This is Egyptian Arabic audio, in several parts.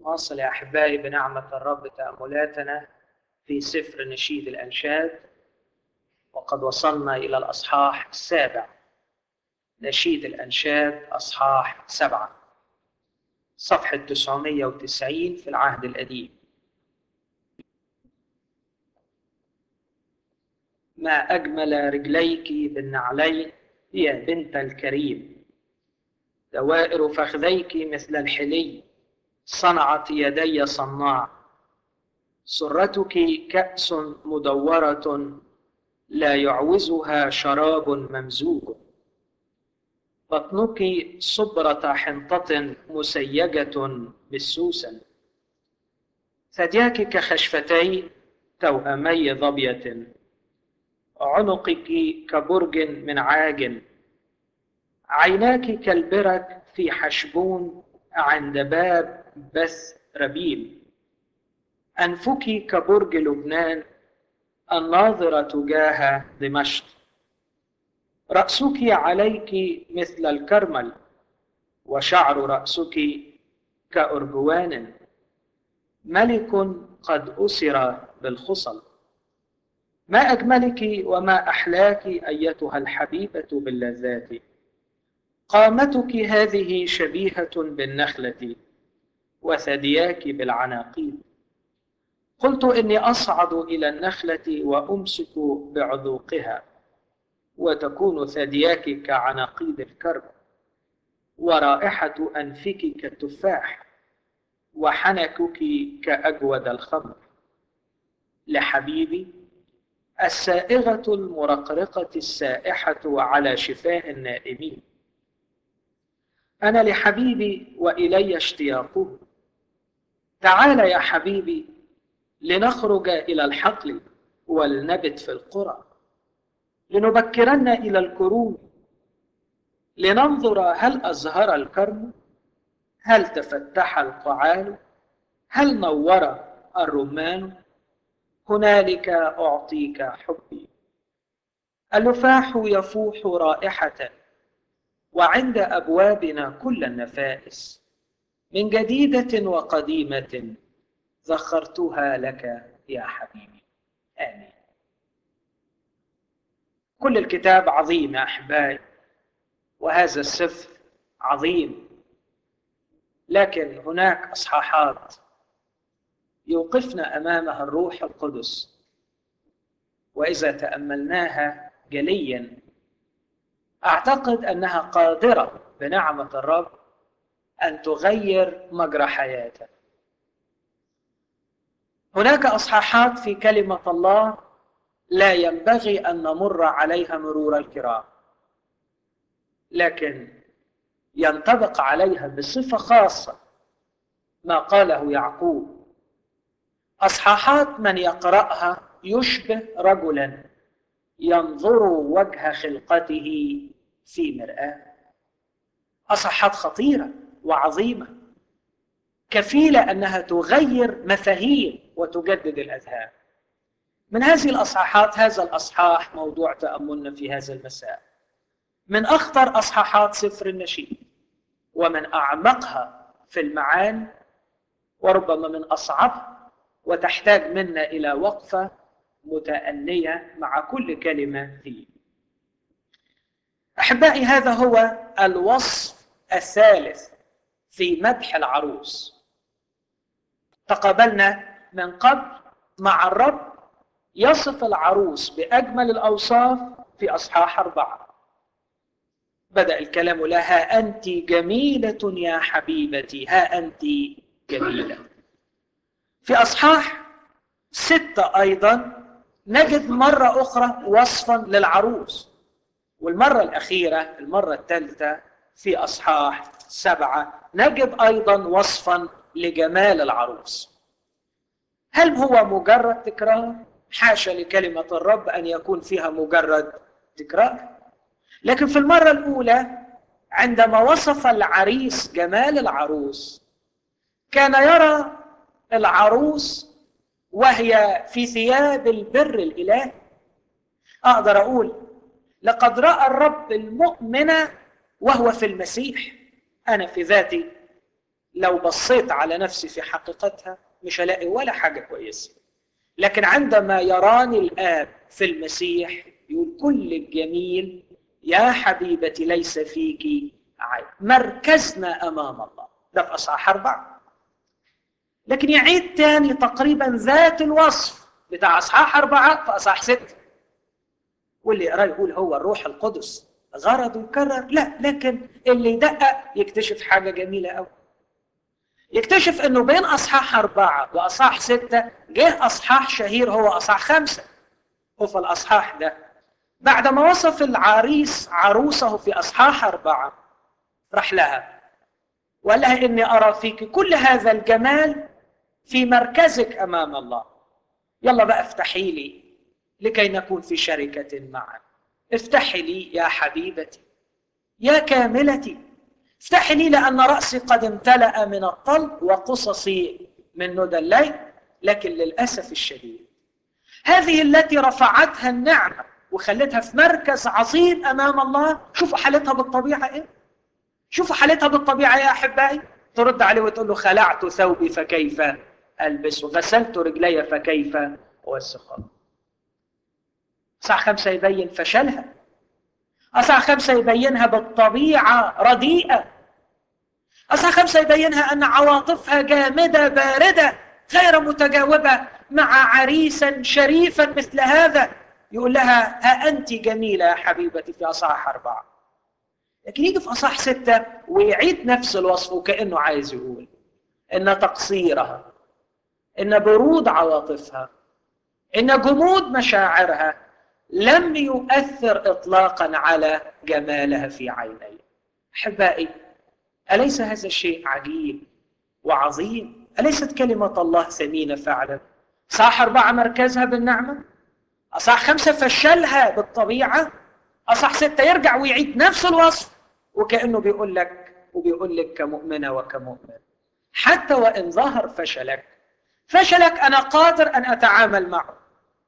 واصل يا احبائي بنعمه الرب تاملاتنا في سفر نشيد الانشاد وقد وصلنا الى الاصحاح السابع نشيد الانشاد اصحاح سبعه صفحه 990 في العهد القديم ما اجمل رجليك بالنعلين يا بنت الكريم دوائر فخذيك مثل الحلي صنعت يدي صناع سرتك كأس مدورة لا يعوزها شراب ممزوج بطنك صبرة حنطة مسيجة بالسوسن ثدياك كخشفتي توأمي ظبية عنقك كبرج من عاج عيناك كالبرك في حشبون عند باب بث ربيل أنفك كبرج لبنان الناظرة تجاه دمشق رأسك عليك مثل الكرمل وشعر رأسك كأرجوان ملك قد أسر بالخصل ما أجملك وما أحلاك أيتها الحبيبة باللذات قامتك هذه شبيهة بالنخلة وثدياك بالعناقيد قلت إني أصعد إلى النخلة وأمسك بعذوقها وتكون ثدياك كعناقيد الكرب ورائحة أنفك كالتفاح وحنكك كأجود الخمر لحبيبي السائغة المرقرقة السائحة على شفاه النائمين أنا لحبيبي وإلي اشتياقه تعال يا حبيبي لنخرج إلى الحقل ولنبت في القرى لنبكرن إلى الكروم لننظر هل أزهر الكرم هل تفتح القعال هل نور الرمان هنالك أعطيك حبي اللفاح يفوح رائحة وعند أبوابنا كل النفائس من جديدة وقديمة ذخرتها لك يا حبيبي آمين كل الكتاب عظيم يا أحبائي وهذا السفر عظيم لكن هناك أصحاحات يوقفنا أمامها الروح القدس وإذا تأملناها جليا أعتقد أنها قادرة بنعمة الرب أن تغير مجرى حياتك هناك أصحاحات في كلمة الله لا ينبغي أن نمر عليها مرور الكرام لكن ينطبق عليها بصفة خاصة ما قاله يعقوب أصحاحات من يقرأها يشبه رجلا ينظر وجه خلقته في مرآة أصحاحات خطيرة وعظيمة كفيلة أنها تغير مفاهيم وتجدد الأذهان من هذه الأصحاحات هذا الأصحاح موضوع تأملنا في هذا المساء من أخطر أصحاحات سفر النشيد ومن أعمقها في المعاني وربما من أصعبها وتحتاج منا إلى وقفة متأنية مع كل كلمة فيه أحبائي هذا هو الوصف الثالث في مدح العروس تقابلنا من قبل مع الرب يصف العروس بأجمل الأوصاف في أصحاح أربعة بدأ الكلام لها أنت جميلة يا حبيبتي ها أنت جميلة في أصحاح ستة أيضا نجد مرة أخرى وصفا للعروس والمرة الأخيرة المرة الثالثة في أصحاح سبعة نجد أيضا وصفا لجمال العروس هل هو مجرد تكرار؟ حاشا لكلمة الرب أن يكون فيها مجرد تكرار لكن في المرة الأولى عندما وصف العريس جمال العروس كان يرى العروس وهي في ثياب البر الإلهي أقدر أقول لقد رأى الرب المؤمن وهو في المسيح أنا في ذاتي لو بصيت على نفسي في حقيقتها مش هلاقي ولا حاجة كويسة لكن عندما يراني الآب في المسيح يقول كل الجميل يا حبيبتي ليس فيك عيب مركزنا أمام الله ده في أصحاح أربعة لكن يعيد تاني تقريبا ذات الوصف بتاع أصحاح أربعة في أصحاح ستة واللي يقرأ يقول هو الروح القدس غرض يكرر لا لكن اللي يدقق يكتشف حاجة جميلة قوي يكتشف انه بين اصحاح اربعه واصحاح سته جه اصحاح شهير هو اصحاح خمسه وفي الاصحاح ده بعد ما وصف العريس عروسه في اصحاح اربعه راح لها وقال لها اني ارى فيك كل هذا الجمال في مركزك امام الله يلا بقى افتحي لي لكي نكون في شركه معا افتحي لي يا حبيبتي يا كاملتي افتحي لي لأن رأسي قد امتلأ من الطلب وقصصي من ندى الليل لكن للأسف الشديد هذه التي رفعتها النعمة وخلتها في مركز عظيم أمام الله شوفوا حالتها بالطبيعة إيه شوفوا حالتها بالطبيعة يا أحبائي ترد عليه وتقول له خلعت ثوبي فكيف ألبس غسلت رجلي فكيف أوسخها صح خمسة يبين فشلها أصح خمسة يبينها بالطبيعة رديئة أصح خمسة يبينها أن عواطفها جامدة باردة غير متجاوبة مع عريسا شريفا مثل هذا يقول لها ها أنت جميلة يا حبيبتي في أصحاح أربعة لكن يجي في أصحاح ستة ويعيد نفس الوصف وكأنه عايز يقول إن تقصيرها إن برود عواطفها إن جمود مشاعرها لم يؤثر اطلاقا على جمالها في عيني احبائي اليس هذا الشيء عجيب وعظيم اليست كلمه الله ثمينه فعلا صح اربعه مركزها بالنعمه اصح خمسه فشلها بالطبيعه اصح سته يرجع ويعيد نفس الوصف وكانه بيقول لك وبيقول لك كمؤمنه وكمؤمن حتى وان ظهر فشلك فشلك انا قادر ان اتعامل معه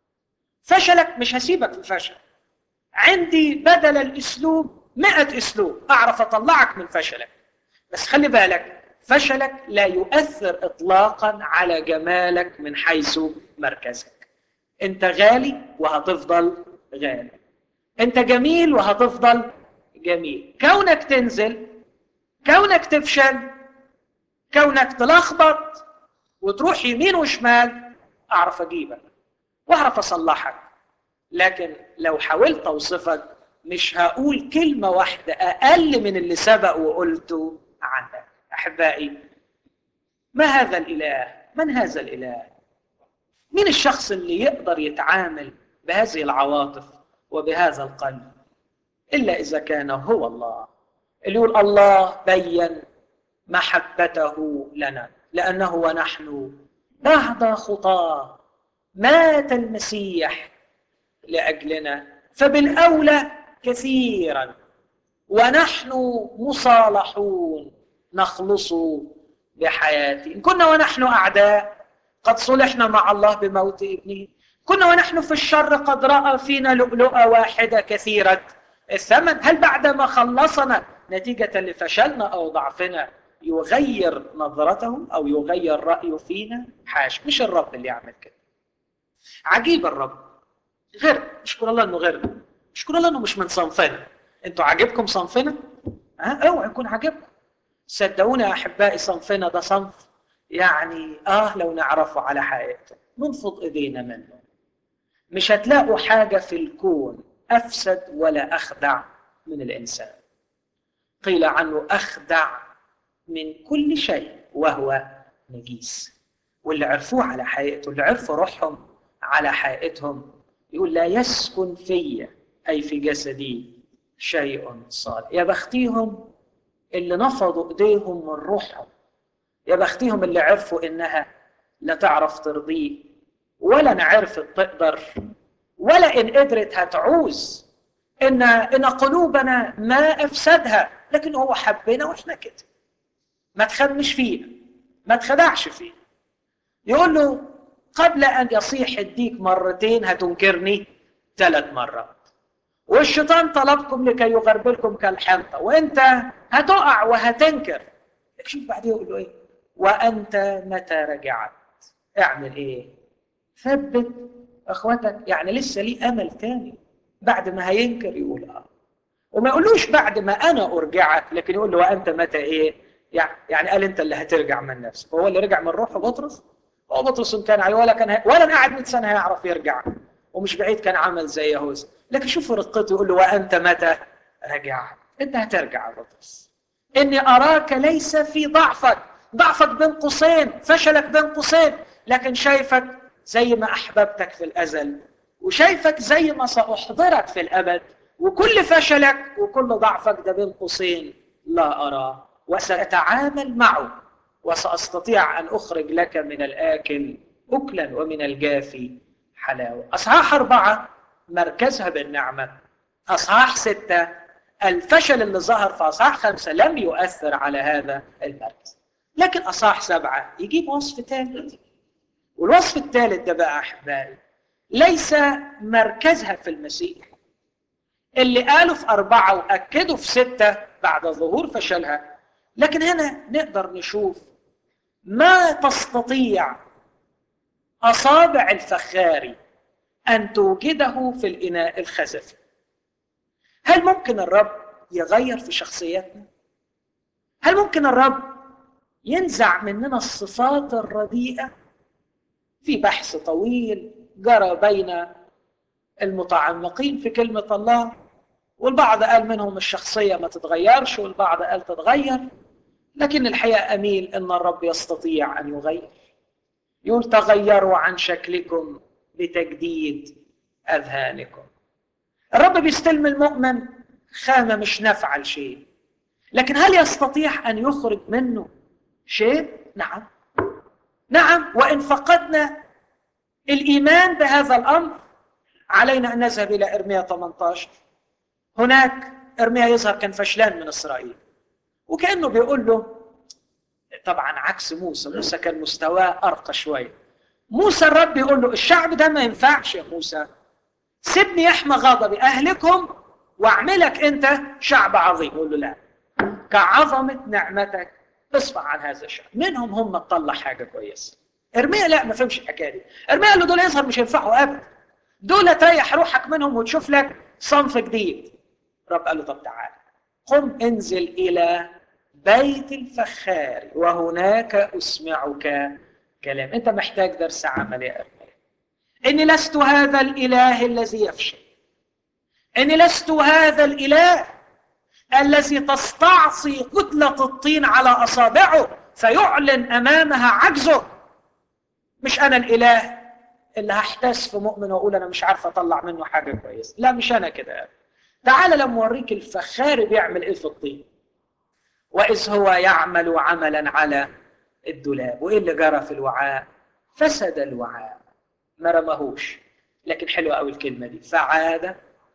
فشلك مش هسيبك في الفشل عندي بدل الاسلوب مئة اسلوب اعرف اطلعك من فشلك بس خلي بالك فشلك لا يؤثر اطلاقا على جمالك من حيث مركزك انت غالي وهتفضل غالي انت جميل وهتفضل جميل كونك تنزل كونك تفشل كونك تلخبط وتروح يمين وشمال اعرف اجيبك واعرف اصلحك لكن لو حاولت اوصفك مش هقول كلمة واحدة أقل من اللي سبق وقلته عنك أحبائي ما هذا الإله؟ من هذا الإله؟ مين الشخص اللي يقدر يتعامل بهذه العواطف وبهذا القلب؟ إلا إذا كان هو الله اللي يقول الله بين محبته لنا لأنه ونحن بعد خطاه مات المسيح لاجلنا فبالاولى كثيرا ونحن مصالحون نخلص بحياته ان كنا ونحن اعداء قد صلحنا مع الله بموت ابنه كنا ونحن في الشر قد راى فينا لؤلؤه واحده كثيره الثمن هل بعدما خلصنا نتيجه لفشلنا او ضعفنا يغير نظرته او يغير رايه فينا حاش مش الرب اللي يعمل كده عجيب الرب غير اشكر الله انه غيرنا اشكر الله انه مش من صنفنا انتوا عاجبكم صنفنا ها اوعى يكون عاجبكم صدقوني يا احبائي صنفنا ده صنف يعني اه لو نعرفه على حقيقته ننفض ايدينا منه مش هتلاقوا حاجه في الكون افسد ولا اخدع من الانسان قيل عنه اخدع من كل شيء وهو نجيس واللي عرفوه على حقيقته اللي عرفوا روحهم على حقيقتهم يقول لا يسكن في أي في جسدي شيء صالح يا بختيهم اللي نفضوا ايديهم من روحهم يا بختيهم اللي عرفوا انها لا تعرف ترضيه ولا ان عرفت تقدر ولا ان قدرت هتعوز ان ان قلوبنا ما افسدها لكن هو حبنا واحنا كده ما تخدمش فينا ما تخدعش فينا يقول له قبل أن يصيح الديك مرتين هتنكرني ثلاث مرات والشيطان طلبكم لكي يغربلكم كالحنطة وانت هتقع وهتنكر شوف بعدين يقول له ايه وانت متى رجعت اعمل ايه ثبت اخوتك يعني لسه ليه امل تاني بعد ما هينكر يقول اه وما يقولوش بعد ما انا ارجعك لكن يقول له وانت متى ايه يعني قال انت اللي هترجع من نفسك هو اللي رجع من روحه بطرس هو بطرس ان كان ولا كان هي... ولا قاعد 100 سنه هيعرف يرجع ومش بعيد كان عمل زي يهوذا لكن شوفوا رقته يقول له وانت متى رجعت انت هترجع يا بطرس اني اراك ليس في ضعفك ضعفك بين قوسين فشلك بين قوسين لكن شايفك زي ما احببتك في الازل وشايفك زي ما ساحضرك في الابد وكل فشلك وكل ضعفك ده بين قوسين لا اراه وساتعامل معه وساستطيع ان اخرج لك من الاكل اكلا ومن الجافي حلاوه اصحاح اربعه مركزها بالنعمه اصحاح سته الفشل اللي ظهر في اصحاح خمسه لم يؤثر على هذا المركز لكن اصحاح سبعه يجيب وصف ثالث والوصف الثالث ده بقى احبائي ليس مركزها في المسيح اللي قالوا في أربعة وأكدوا في ستة بعد ظهور فشلها لكن هنا نقدر نشوف ما تستطيع أصابع الفخاري أن توجده في الإناء الخزفي هل ممكن الرب يغير في شخصيتنا؟ هل ممكن الرب ينزع مننا الصفات الرديئة؟ في بحث طويل جرى بين المتعمقين في كلمة الله والبعض قال منهم الشخصية ما تتغيرش والبعض قال تتغير لكن الحقيقة أميل أن الرب يستطيع أن يغير يقول تغيروا عن شكلكم بتجديد أذهانكم الرب بيستلم المؤمن خامة مش نافعة لشيء لكن هل يستطيع أن يخرج منه شيء؟ نعم نعم وإن فقدنا الإيمان بهذا الأمر علينا أن نذهب إلى إرميا 18 هناك إرميا يظهر كان فشلان من إسرائيل وكأنه بيقول له طبعا عكس موسى موسى كان مستواه أرقى شوية موسى الرب يقول له الشعب ده ما ينفعش يا موسى سيبني يحمى غضبي أهلكهم واعملك أنت شعب عظيم يقول له لا كعظمة نعمتك اصفع عن هذا الشعب منهم هم تطلع حاجة كويسة ارميا لا ما فهمش الحكايه دي ارميا قال له دول يظهر مش هينفعوا ابدا دول تريح روحك منهم وتشوف لك صنف جديد رب قال له طب تعال قم انزل الى بيت الفخار وهناك اسمعك كلام انت محتاج درس عمل يا ارميا اني لست هذا الاله الذي يفشل اني لست هذا الاله الذي تستعصي كتله الطين على اصابعه فيعلن امامها عجزه مش انا الاله اللي هحتاس في مؤمن واقول انا مش عارف اطلع منه حاجه كويسه لا مش انا كده تعال لما اوريك الفخار بيعمل ايه في الطين واذ هو يعمل عملا على الدولاب وايه اللي جرى في الوعاء فسد الوعاء ما رماهوش لكن حلوه قوي الكلمه دي فعاد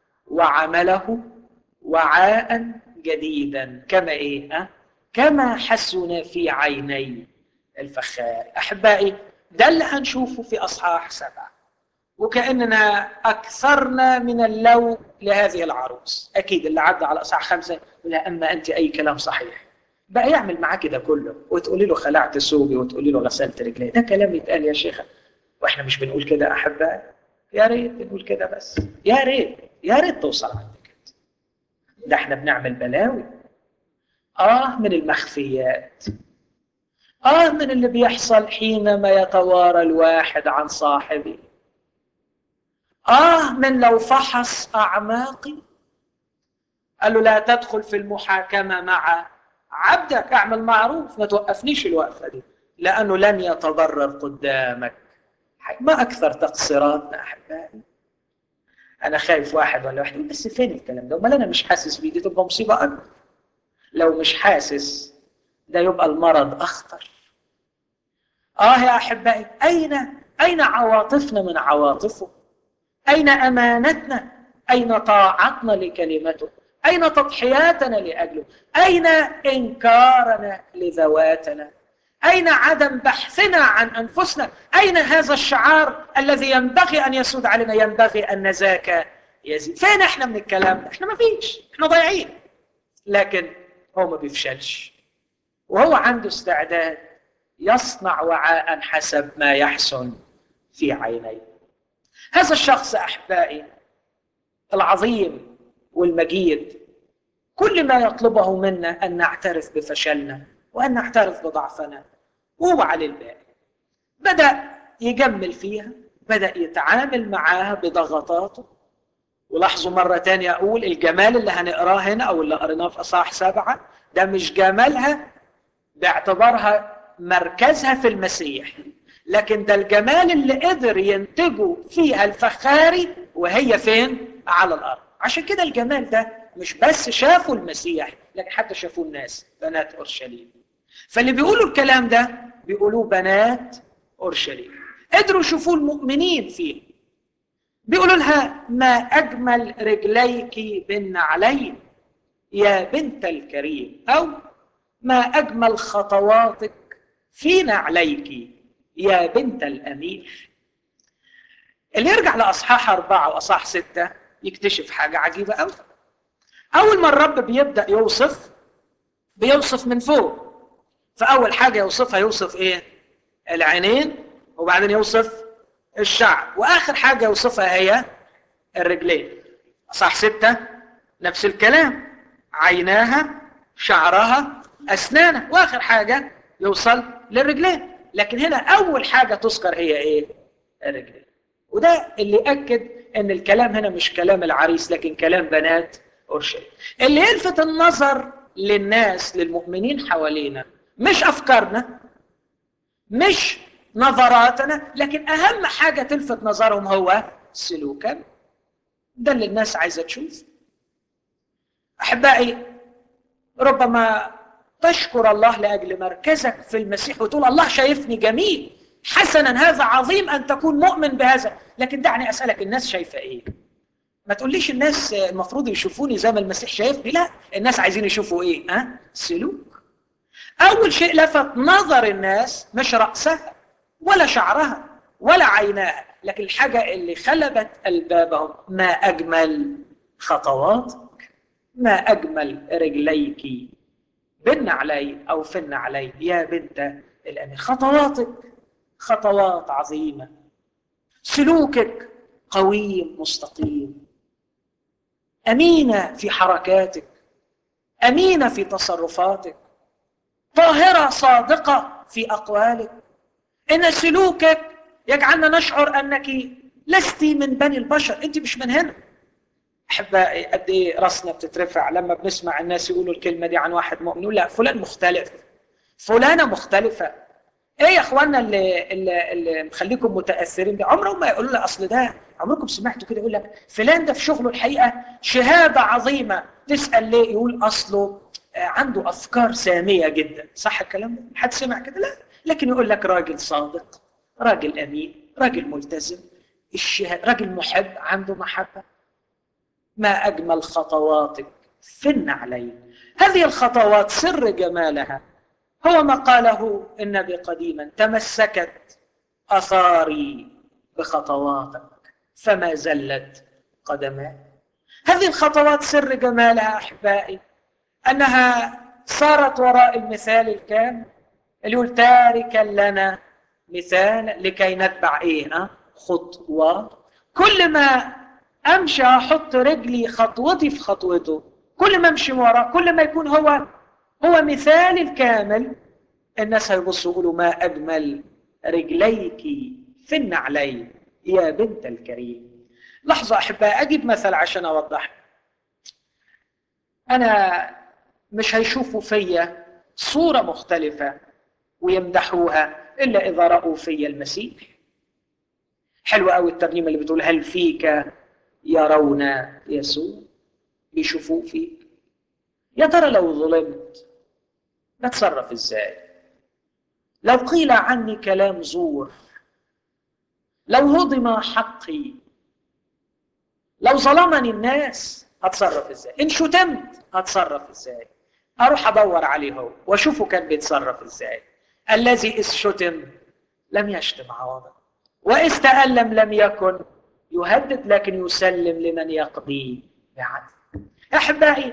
وعمله وعاء جديدا كما ايه أه؟ كما حسن في عيني الفخار احبائي ده اللي هنشوفه في اصحاح سبعه وكاننا اكثرنا من اللو لهذه العروس اكيد اللي عدى على اصحاح خمسه لا اما انت اي كلام صحيح بقى يعمل معاه كده كله وتقولي له خلعت ثوبي وتقولي له غسلت رجلي ده كلام يتقال يا شيخه واحنا مش بنقول كده احبائي يا ريت نقول كده بس يا ريت يا ريت توصل عندك ده احنا بنعمل بلاوي اه من المخفيات آه من اللي بيحصل حينما يتوارى الواحد عن صاحبه آه من لو فحص أعماقي قال له لا تدخل في المحاكمة مع عبدك اعمل معروف ما توقفنيش الوقفة دي لأنه لن يتضرر قدامك ما أكثر تقصيراتنا أحبائي أنا خايف واحد ولا واحد بس فين الكلام ده؟ أمال أنا مش حاسس بيه دي تبقى مصيبة أكبر لو مش حاسس ده يبقى المرض أخطر آه يا أحبائي أين أين عواطفنا من عواطفه؟ أين أمانتنا؟ أين طاعتنا لكلمته؟ أين تضحياتنا لأجله؟ أين إنكارنا لذواتنا؟ أين عدم بحثنا عن أنفسنا؟ أين هذا الشعار الذي ينبغي أن يسود علينا ينبغي أن ذاك يزيد؟ فين إحنا من الكلام ده؟ إحنا ما فيش، إحنا ضايعين. لكن هو ما بيفشلش. وهو عنده استعداد يصنع وعاء حسب ما يحسن في عينيه هذا الشخص احبائي العظيم والمجيد كل ما يطلبه منا ان نعترف بفشلنا وان نعترف بضعفنا وهو للباقي بدا يجمل فيها بدا يتعامل معاها بضغطاته ولاحظوا مرة تانية أقول الجمال اللي هنقراه هنا أو اللي قريناه في أصحاح سبعة ده مش جمالها باعتبارها مركزها في المسيح لكن ده الجمال اللي قدر ينتجه فيها الفخاري وهي فين؟ على الأرض عشان كده الجمال ده مش بس شافوا المسيح لكن حتى شافوا الناس بنات أورشليم فاللي بيقولوا الكلام ده بيقولوه بنات أورشليم قدروا يشوفوا المؤمنين فيه بيقولوا لها ما أجمل رجليك بالنعلين يا بنت الكريم أو ما أجمل خطواتك في نعليك يا بنت الأمير اللي يرجع لأصحاح أربعة وأصحاح ستة يكتشف حاجة عجيبة أوي أول ما الرب بيبدأ يوصف بيوصف من فوق فأول حاجة يوصفها يوصف إيه؟ العينين وبعدين يوصف الشعر واخر حاجه يوصفها هي الرجلين صح ستة نفس الكلام عيناها شعرها اسنانها واخر حاجه يوصل للرجلين لكن هنا اول حاجه تذكر هي ايه الرجلين وده اللي اكد ان الكلام هنا مش كلام العريس لكن كلام بنات اورشليم اللي يلفت النظر للناس للمؤمنين حوالينا مش افكارنا مش نظراتنا لكن اهم حاجه تلفت نظرهم هو سلوكا ده اللي الناس عايزه تشوف احبائي ربما تشكر الله لاجل مركزك في المسيح وتقول الله شايفني جميل حسنا هذا عظيم ان تكون مؤمن بهذا لكن دعني اسالك الناس شايفه ايه ما تقوليش الناس المفروض يشوفوني زي ما المسيح شايفني لا الناس عايزين يشوفوا ايه ها أه؟ سلوك اول شيء لفت نظر الناس مش راسها ولا شعرها ولا عيناها لكن الحاجة اللي خلبت ألبابهم ما أجمل خطواتك ما أجمل رجليك بالنعلي أو في النعلي يا بنت الأمير خطواتك خطوات عظيمة سلوكك قويم مستقيم أمينة في حركاتك أمينة في تصرفاتك طاهرة صادقة في أقوالك ان سلوكك يجعلنا نشعر انك لست من بني البشر انت مش من هنا احبائي قد ايه راسنا بتترفع لما بنسمع الناس يقولوا الكلمه دي عن واحد مؤمن لا فلان مختلف فلانه مختلفه ايه يا اخوانا اللي اللي, اللي مخليكم متاثرين ده عمرهم ما يقولوا لنا اصل ده عمركم سمعتوا كده يقول لك فلان ده في شغله الحقيقه شهاده عظيمه تسال ليه يقول اصله عنده افكار ساميه جدا صح الكلام ده حد سمع كده لا لكن يقول لك راجل صادق راجل امين راجل ملتزم الشهاد راجل محب عنده محبه ما اجمل خطواتك في النعلين هذه الخطوات سر جمالها هو ما قاله النبي قديما تمسكت اثاري بخطواتك فما زلت قدماي هذه الخطوات سر جمالها احبائي انها صارت وراء المثال الكامل اللي يقول تاركا لنا مثال لكي نتبع ايه ها خطوات كل ما امشي احط رجلي خطوتي في خطوته كل ما امشي وراه كل ما يكون هو هو مثال الكامل الناس هيبصوا يقولوا ما اجمل رجليك في النعلين يا بنت الكريم لحظه احبائي اجيب مثل عشان اوضح انا مش هيشوفوا فيا صوره مختلفه ويمدحوها الا اذا راوا في المسيح حلوه قوي الترنيمه اللي بتقول هل فيك يرون يسوع بيشوفوه فيك يا ترى لو ظلمت بتصرف ازاي لو قيل عني كلام زور لو هضم حقي لو ظلمني الناس هتصرف ازاي ان شتمت هتصرف ازاي اروح ادور عليه هو واشوفه كان بيتصرف ازاي الذي اذ شتم لم يشتم عوضا واذ تالم لم يكن يهدد لكن يسلم لمن يقضي بعدل احبائي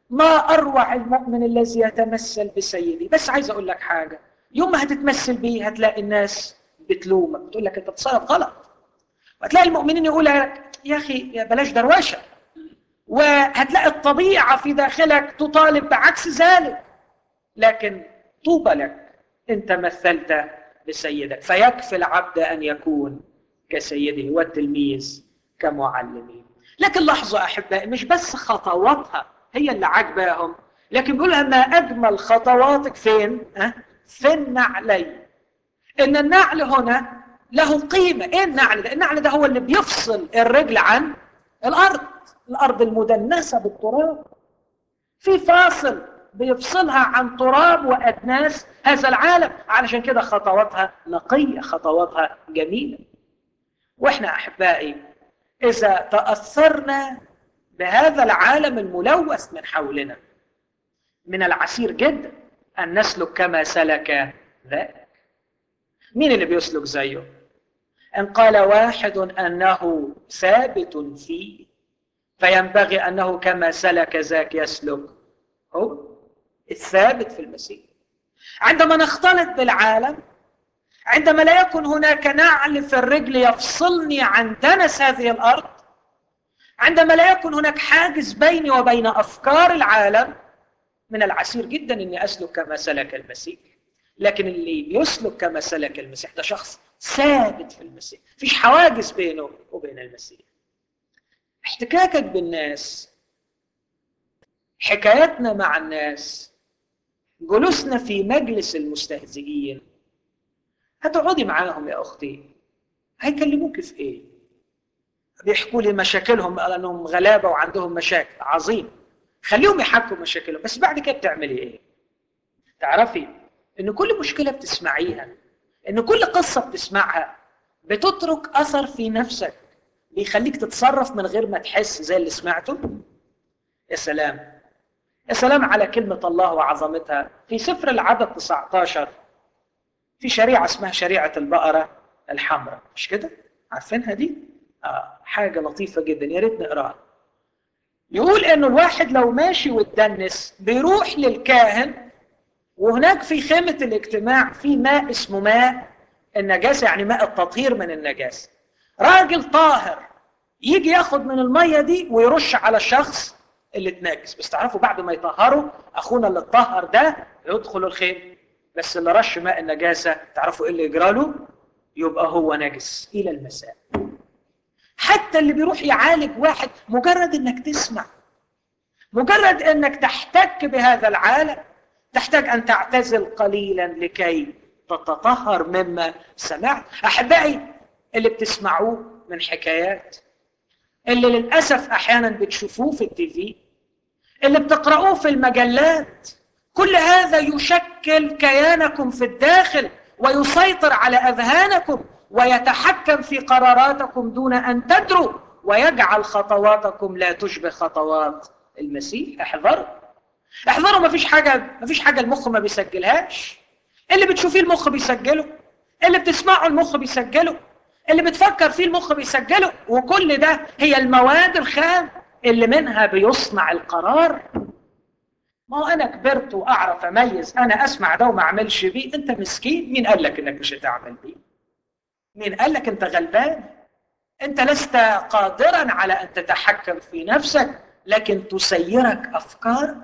ما اروع المؤمن الذي يتمثل بسيدي بس عايز اقول لك حاجه يوم ما هتتمثل بيه هتلاقي الناس بتلومك بتقول لك انت بتتصرف غلط وهتلاقي المؤمنين يقول يا اخي يا بلاش دروشه وهتلاقي الطبيعه في داخلك تطالب بعكس ذلك لكن طوبى لك انت مثلت بسيدك فيكفي العبد ان يكون كسيده والتلميذ كمعلمه لكن لحظه احبائي مش بس خطواتها هي اللي عاجباهم لكن بيقولها ما اجمل خطواتك فين؟ ها؟ في النعلين ان النعل هنا له قيمه ايه النعل ده؟ النعل ده هو اللي بيفصل الرجل عن الارض الارض المدنسه بالتراب في فاصل بيفصلها عن تراب وادناس هذا العالم علشان كده خطواتها نقيه خطواتها جميله واحنا احبائي اذا تاثرنا بهذا العالم الملوث من حولنا من العسير جدا ان نسلك كما سلك ذاك مين اللي بيسلك زيه ان قال واحد انه ثابت فيه فينبغي انه كما سلك ذاك يسلك هو الثابت في المسيح عندما نختلط بالعالم عندما لا يكن هناك نعل في الرجل يفصلني عن دنس هذه الارض عندما لا يكن هناك حاجز بيني وبين افكار العالم من العسير جدا اني اسلك كما سلك المسيح لكن اللي بيسلك كما سلك المسيح ده شخص ثابت في المسيح فيش حواجز بينه وبين المسيح احتكاكك بالناس حكاياتنا مع الناس جلوسنا في مجلس المستهزئين هتقعدي معاهم يا اختي هيكلموك في ايه بيحكوا لي مشاكلهم انهم غلابه وعندهم مشاكل عظيم خليهم يحكوا مشاكلهم بس بعد كده بتعملي ايه تعرفي ان كل مشكله بتسمعيها ان كل قصه بتسمعها بتترك اثر في نفسك بيخليك تتصرف من غير ما تحس زي اللي سمعته يا سلام يا سلام على كلمة الله وعظمتها في سفر العدد 19 في شريعة اسمها شريعة البقرة الحمراء مش كده؟ عارفينها دي؟ آه حاجة لطيفة جدا يا ريت نقراها يقول انه الواحد لو ماشي واتدنس بيروح للكاهن وهناك في خيمة الاجتماع في ماء اسمه ماء النجاسة يعني ماء التطهير من النجاسة راجل طاهر يجي ياخد من المية دي ويرش على الشخص اللي اتنجس بس تعرفوا بعد ما يطهروا اخونا اللي اتطهر ده يدخل الخيم بس اللي رش ماء النجاسة تعرفوا ايه اللي يجرى له يبقى هو نجس الى المساء حتى اللي بيروح يعالج واحد مجرد انك تسمع مجرد انك تحتك بهذا العالم تحتاج ان تعتزل قليلا لكي تتطهر مما سمعت احبائي اللي بتسمعوه من حكايات اللي للاسف احيانا بتشوفوه في التي في اللي بتقرأوه في المجلات كل هذا يشكل كيانكم في الداخل ويسيطر على اذهانكم ويتحكم في قراراتكم دون ان تدروا ويجعل خطواتكم لا تشبه خطوات المسيح احذروا احذروا مفيش حاجه مفيش حاجه المخ ما بيسجلهاش اللي بتشوفيه المخ بيسجله اللي بتسمعه المخ بيسجله اللي بتفكر فيه المخ بيسجله وكل ده هي المواد الخام اللي منها بيصنع القرار ما هو انا كبرت واعرف اميز انا اسمع ده وما اعملش بيه انت مسكين مين قال لك انك مش هتعمل بيه مين قال لك انت غلبان انت لست قادرا على ان تتحكم في نفسك لكن تسيرك افكارك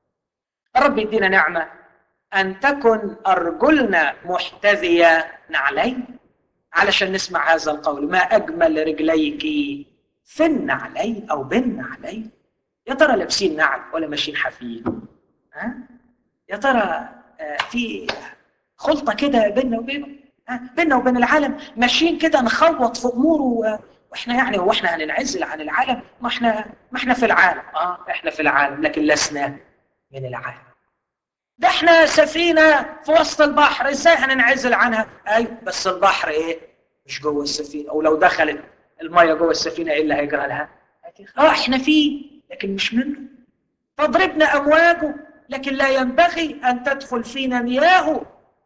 رب يدينا نعمه ان تكن ارجلنا محتذيه نعلين علشان نسمع هذا القول ما اجمل رجليك في النعلين او بالنعلين يا ترى لابسين نعل ولا ماشيين حافيين ها يا ترى في خلطه كده بيننا وبينه بيننا وبين العالم ماشيين كده نخوط في امور واحنا يعني هو احنا هننعزل عن العالم ما احنا ما احنا في العالم اه احنا في العالم لكن لسنا من العالم ده احنا سفينه في وسط البحر ازاي هننعزل عنها ايوه بس البحر ايه مش جوه السفينه او لو دخلت الميه جوه السفينه ايه اللي هيجرى لها اه احنا فيه لكن مش منه تضربنا امواجه لكن لا ينبغي ان تدخل فينا مياهه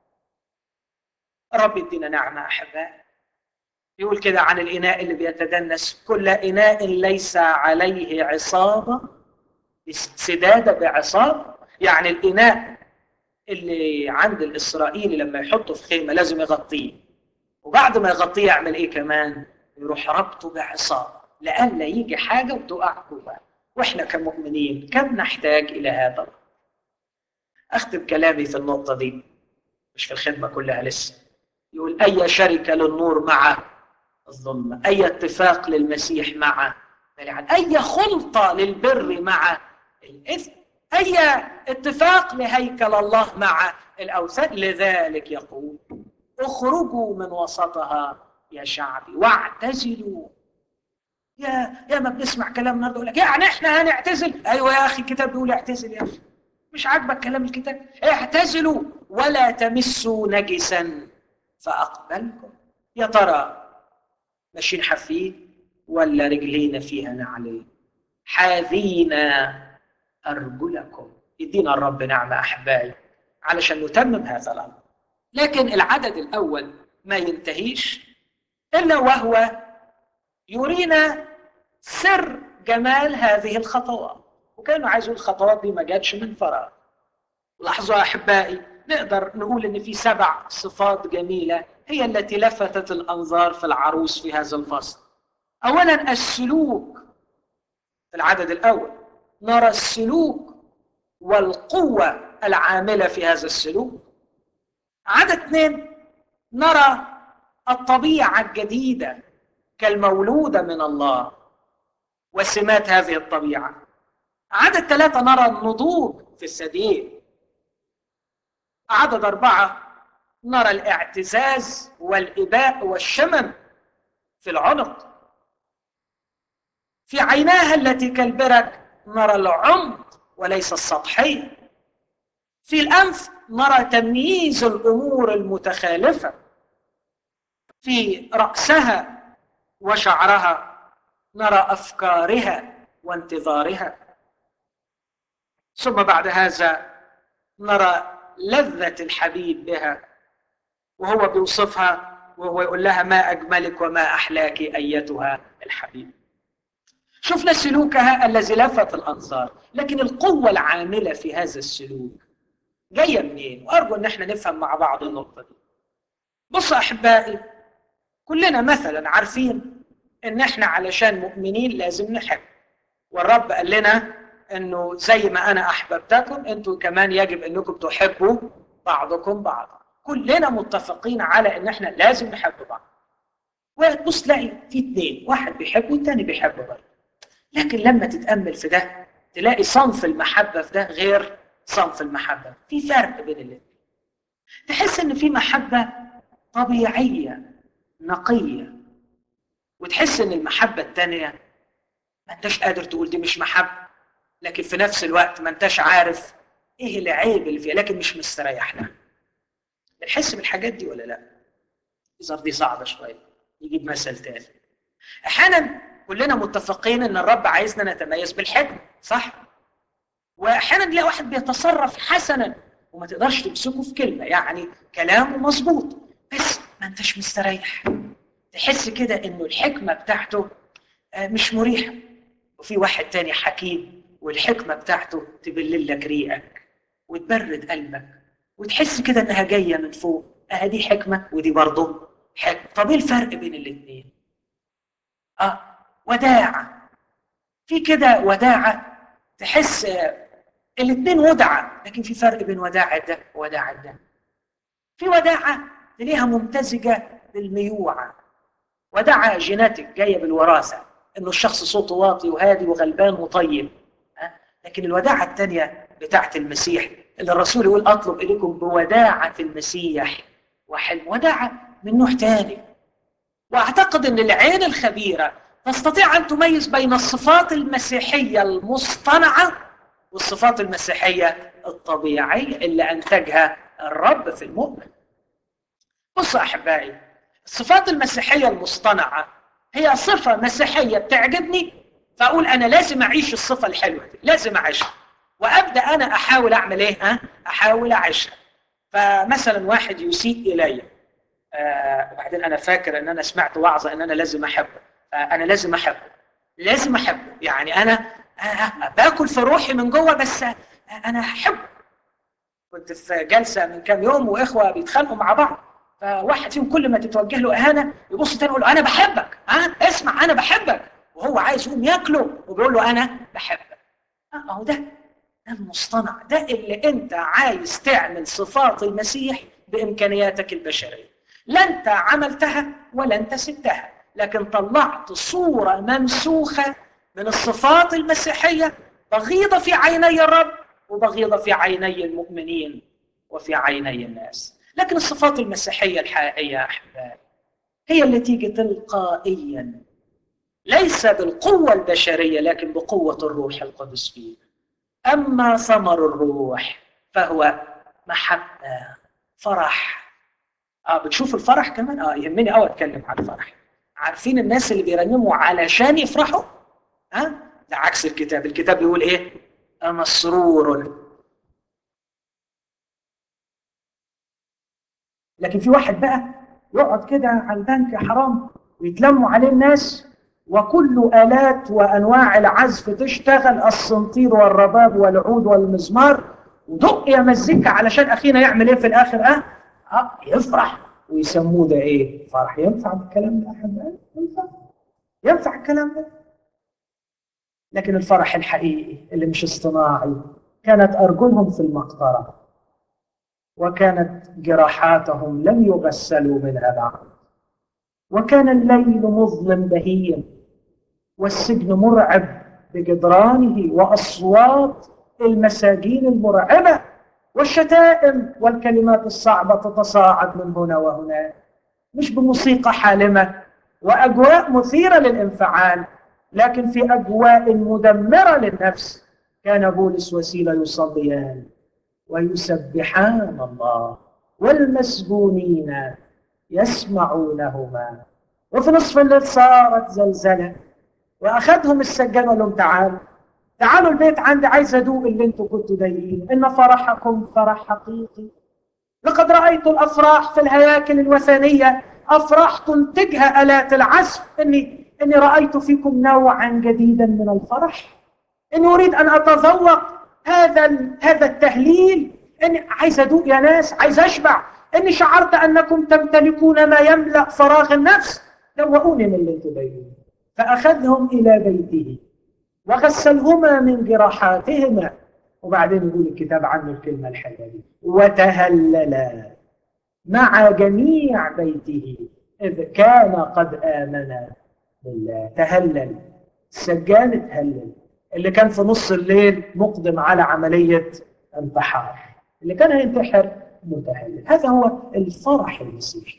رب يدينا نعمه احباء يقول كده عن الاناء اللي بيتدنس كل اناء ليس عليه عصابه سدادة بعصاب يعني الإناء اللي عند الإسرائيلي لما يحطه في خيمة لازم يغطيه وبعد ما يغطيه يعمل إيه كمان يروح ربطه بعصاب لئلا يجي حاجة وتقع جواه واحنا كمؤمنين كم نحتاج الى هذا اختم كلامي في النقطة دي مش في الخدمة كلها لسه يقول اي شركة للنور مع الظلمة اي اتفاق للمسيح مع اي خلطة للبر مع الاثم اي اتفاق لهيكل الله مع الاوثان لذلك يقول اخرجوا من وسطها يا شعبي واعتزلوا يا يا ما بنسمع كلام النهارده يقول لك يعني احنا هنعتزل ايوه يا اخي الكتاب بيقول اعتزل يا اخي مش عاجبك كلام الكتاب اعتزلوا ولا تمسوا نجسا فاقبلكم يا ترى ماشيين حافين ولا رجلينا فيها نعلين حاذين ارجلكم يدينا الرب نعمه احبائي علشان نتمم هذا الامر لكن العدد الاول ما ينتهيش الا وهو يرينا سر جمال هذه الخطوات وكانوا عايزوا الخطوات دي ما جاتش من فراغ لاحظوا احبائي نقدر نقول ان في سبع صفات جميله هي التي لفتت الانظار في العروس في هذا الفصل اولا السلوك في العدد الاول نرى السلوك والقوه العامله في هذا السلوك عدد اثنين نرى الطبيعه الجديده كالمولودة من الله وسمات هذه الطبيعة عدد ثلاثة نرى النضوج في السديد عدد أربعة نرى الاعتزاز والإباء والشمم في العنق في عيناها التي كالبرك نرى العمق وليس السطحية في الأنف نرى تمييز الأمور المتخالفة في رأسها وشعرها نرى افكارها وانتظارها ثم بعد هذا نرى لذه الحبيب بها وهو بيوصفها وهو يقول لها ما اجملك وما احلاك ايتها الحبيب شفنا سلوكها الذي لفت الانظار لكن القوه العامله في هذا السلوك جايه منين وارجو ان احنا نفهم مع بعض النقطه دي بصوا احبائي كلنا مثلا عارفين ان احنا علشان مؤمنين لازم نحب والرب قال لنا انه زي ما انا احببتكم انتم كمان يجب انكم تحبوا بعضكم بعضا كلنا متفقين على ان احنا لازم نحب بعض وتبص تلاقي في اثنين واحد بيحب والتاني بيحب برضه لكن لما تتامل في ده تلاقي صنف المحبه في ده غير صنف المحبه في فرق بين الاثنين تحس ان في محبه طبيعيه نقيه وتحس ان المحبه الثانيه ما انتش قادر تقول دي مش محبه لكن في نفس الوقت ما انتش عارف ايه العيب اللي فيها لكن مش مستريح لها بنحس بالحاجات دي ولا لا الظاهر دي صعبه شويه نجيب مثل تاني احيانا كلنا متفقين ان الرب عايزنا نتميز بالحكمه صح واحيانا نلاقي واحد بيتصرف حسنا وما تقدرش تمسكه في كلمه يعني كلامه مظبوط بس ما انتش مستريح تحس كده انه الحكمه بتاعته مش مريحه وفي واحد تاني حكيم والحكمه بتاعته تبلل لك ريقك وتبرد قلبك وتحس كده انها جايه من فوق اه دي حكمه ودي برضه حكمه طب ايه الفرق بين الاثنين اه وداعه في كده وداعه تحس الاثنين ودعه لكن في فرق بين وداعه ده ووداعه ده في وداعه تلاقيها ممتزجه بالميوعه وداعه جيناتيك جايه بالوراثه انه الشخص صوته واطي وهادي وغلبان وطيب أه؟ لكن الوداعه الثانيه بتاعت المسيح اللي الرسول يقول اطلب اليكم بوداعه المسيح وحلم وداعه من نوع ثاني واعتقد ان العين الخبيره تستطيع ان تميز بين الصفات المسيحيه المصطنعه والصفات المسيحيه الطبيعيه اللي انتجها الرب في المؤمن. بصوا احبائي الصفات المسيحيه المصطنعه هي صفه مسيحيه بتعجبني فاقول انا لازم اعيش الصفه الحلوه دي، لازم اعيشها. وابدا انا احاول اعمل ايه؟ ها؟ احاول اعيشها. فمثلا واحد يسيء الي آه وبعدين انا فاكر ان انا سمعت وعظه ان انا لازم احبه فانا لازم احبه لازم احبه يعني انا باكل في روحي من جوه بس انا احب كنت في جلسه من كام يوم واخوه بيتخانقوا مع بعض فواحد فيهم كل ما تتوجه له اهانه يبص تاني يقول له انا بحبك ها اسمع انا بحبك وهو عايز يقوم ياكله وبيقول له انا بحبك اهو ده ده المصطنع ده اللي انت عايز تعمل صفات المسيح بامكانياتك البشريه لا انت عملتها ولا انت سبتها لكن طلعت صوره ممسوخه من الصفات المسيحيه بغيضه في عيني الرب وبغيضه في عيني المؤمنين وفي عيني الناس لكن الصفات المسيحيه الحقيقيه يا احبائي هي اللي تيجي تلقائيا ليس بالقوه البشريه لكن بقوه الروح القدس فيك اما ثمر الروح فهو محبه فرح اه بتشوف الفرح كمان اه يهمني قوي اتكلم عن الفرح عارفين الناس اللي بيرنموا علشان يفرحوا ها آه؟ ده عكس الكتاب الكتاب بيقول ايه مسرور لكن في واحد بقى يقعد كده على البنك حرام ويتلموا عليه الناس وكل آلات وأنواع العزف تشتغل الصنطير والرباب والعود والمزمار ودق يا مزيكا علشان أخينا يعمل إيه في الآخر أه؟ أه يفرح ويسموه ده إيه؟ فرح ينفع الكلام ده أحبائي؟ ينفع ينفع الكلام ده؟ لكن الفرح الحقيقي اللي مش اصطناعي كانت أرجلهم في المقطرة وكانت جراحاتهم لم يغسلوا منها بعد وكان الليل مظلم بهيم والسجن مرعب بجدرانه واصوات المساجين المرعبه والشتائم والكلمات الصعبه تتصاعد من هنا وهناك مش بموسيقى حالمه واجواء مثيره للانفعال لكن في اجواء مدمره للنفس كان بولس وسيله يصليان ويسبحان الله والمسجونين يسمعونهما وفي نصف الليل صارت زلزلة وأخذهم السجان وقال لهم تعالوا تعالوا البيت عندي عايز أدوق اللي انتم كنتوا ضايقين إن فرحكم فرح حقيقي لقد رأيت الأفراح في الهياكل الوثنية أفراح تنتجها آلات العزف إني إني رأيت فيكم نوعا جديدا من الفرح إني أريد أن أتذوق هذا هذا التهليل إني عايز أدوق يا ناس عايز أشبع إني شعرت أنكم تمتلكون ما يملأ فراغ النفس دوقوني من اللي انتم ضايقين فأخذهم إلى بيته وغسلهما من جراحاتهما وبعدين يقول الكتاب عنه الكلمة الحلوة دي وتهللا مع جميع بيته إذ كان قد آمن بالله تهلل السجان اتهلل اللي كان في نص الليل مقدم على عملية انتحار اللي كان هينتحر متهلل هذا هو الفرح المسيحي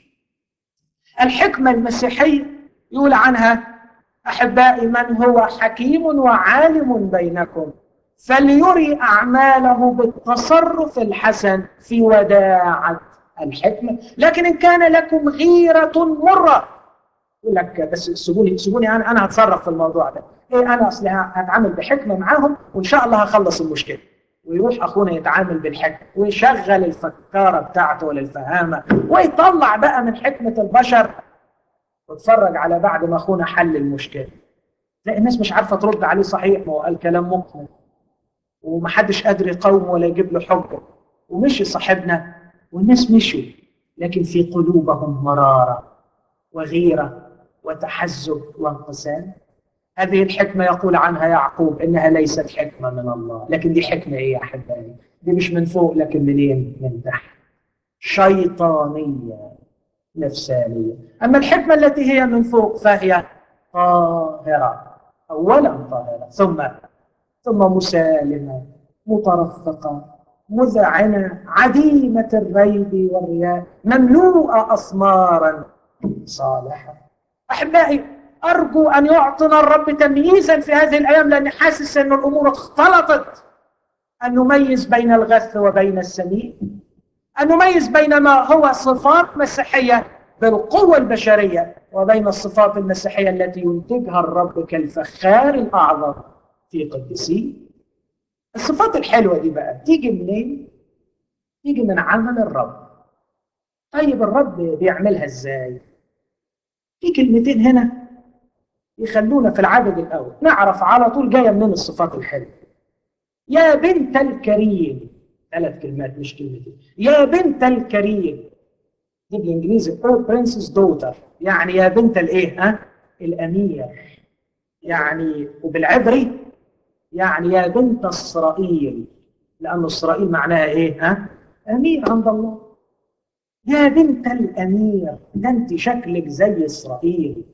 الحكمة المسيحية يقول عنها أحبائي من هو حكيم وعالم بينكم فليري أعماله بالتصرف الحسن في وداعة الحكمة لكن إن كان لكم غيرة مرة يقول لك بس سيبوني سيبوني أنا أنا هتصرف في الموضوع ده إيه أنا أصلي هتعامل بحكمة معاهم وإن شاء الله هخلص المشكلة ويروح اخونا يتعامل بالحكمه ويشغل الفكاره بتاعته ولا الفهامه ويطلع بقى من حكمه البشر واتفرج على بعد ما اخونا حل المشكله لا الناس مش عارفه ترد عليه صحيح ما هو قال كلام مقنع ومحدش قادر يقاومه ولا يجيب له حجه ومشي صاحبنا والناس مشوا لكن في قلوبهم مراره وغيره وتحزب وانقسام هذه الحكمة يقول عنها يعقوب إنها ليست حكمة من الله لكن دي حكمة إيه يا أحبائي دي مش من فوق لكن منين من تحت شيطانية نفسانية أما الحكمة التي هي من فوق فهي طاهرة أولا طاهرة ثم ثم مسالمة مترفقة مذعنة عديمة الريب والرياء مملوءة أصمارا صالحة أحبائي أرجو أن يعطنا الرب تمييزا في هذه الأيام لأني حاسس أن الأمور اختلطت أن نميز بين الغث وبين السمين أن نميز بين ما هو صفات مسيحية بالقوة البشرية وبين الصفات المسيحية التي ينتجها الرب كالفخار الأعظم في قدسيه الصفات الحلوة دي بقى تيجي منين؟ تيجي من عمل الرب طيب الرب بيعملها ازاي؟ في كلمتين هنا يخلونا في العدد الأول نعرف على طول جاية منين الصفات الحلوة يا بنت الكريم ثلاث كلمات مش كلمتين يا بنت الكريم دي بالانجليزي او برنسس دوتر يعني يا بنت الايه ها الامير يعني وبالعبري يعني يا بنت اسرائيل لان اسرائيل معناها ايه ها امير عند الله يا بنت الامير ده انت شكلك زي اسرائيل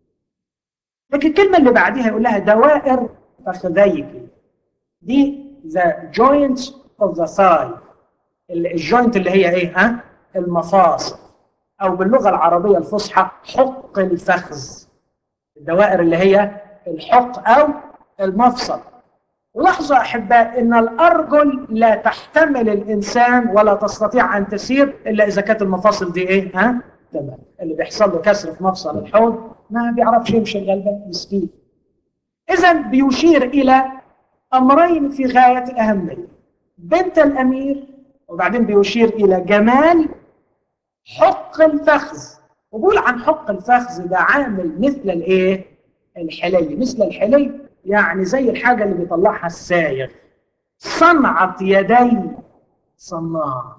لكن الكلمه اللي بعديها يقول لها دوائر فخذيك دي the joints of the thigh الجوينت اللي هي ايه ها المفاصل او باللغه العربيه الفصحى حق الفخذ الدوائر اللي هي الحق او المفصل ولاحظوا احباء ان الارجل لا تحتمل الانسان ولا تستطيع ان تسير الا اذا كانت المفاصل دي ايه ها تمام اللي بيحصل له كسر في مفصل الحوض ما بيعرفش يمشي الغلبان مسكين اذا بيشير الى امرين في غايه الاهميه بنت الامير وبعدين بيشير الى جمال حق الفخذ وبقول عن حق الفخذ ده عامل مثل الايه الحلي مثل الحلي يعني زي الحاجه اللي بيطلعها السايغ صنعه يدي صناع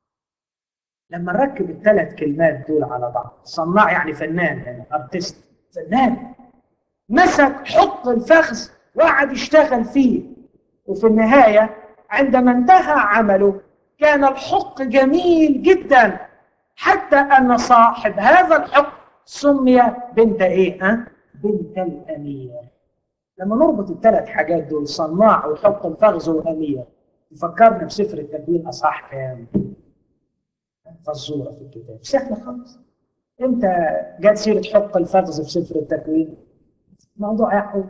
لما نركب الثلاث كلمات دول على بعض صناع يعني فنان يعني ارتست فنان مسك حق الفخذ وقعد يشتغل فيه وفي النهايه عندما انتهى عمله كان الحق جميل جدا حتى ان صاحب هذا الحق سمي بنت ايه ها بنت الامير لما نربط الثلاث حاجات دول صناع وحق الفخذ وامير يفكرنا بسفر التكوين اصحاح كام فزوره في الكتاب سهله خالص امتى جت سيره حق الفخذ في سفر التكوين موضوع يعقوب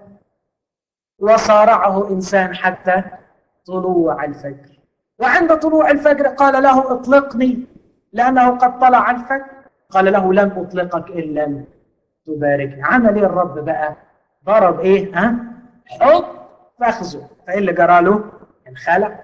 وصارعه انسان حتى طلوع الفجر وعند طلوع الفجر قال له اطلقني لانه قد طلع الفجر قال له لن اطلقك ان لم تباركني عمل ايه الرب بقى ضرب ايه ها حط فخذه فايه اللي جرى له انخلع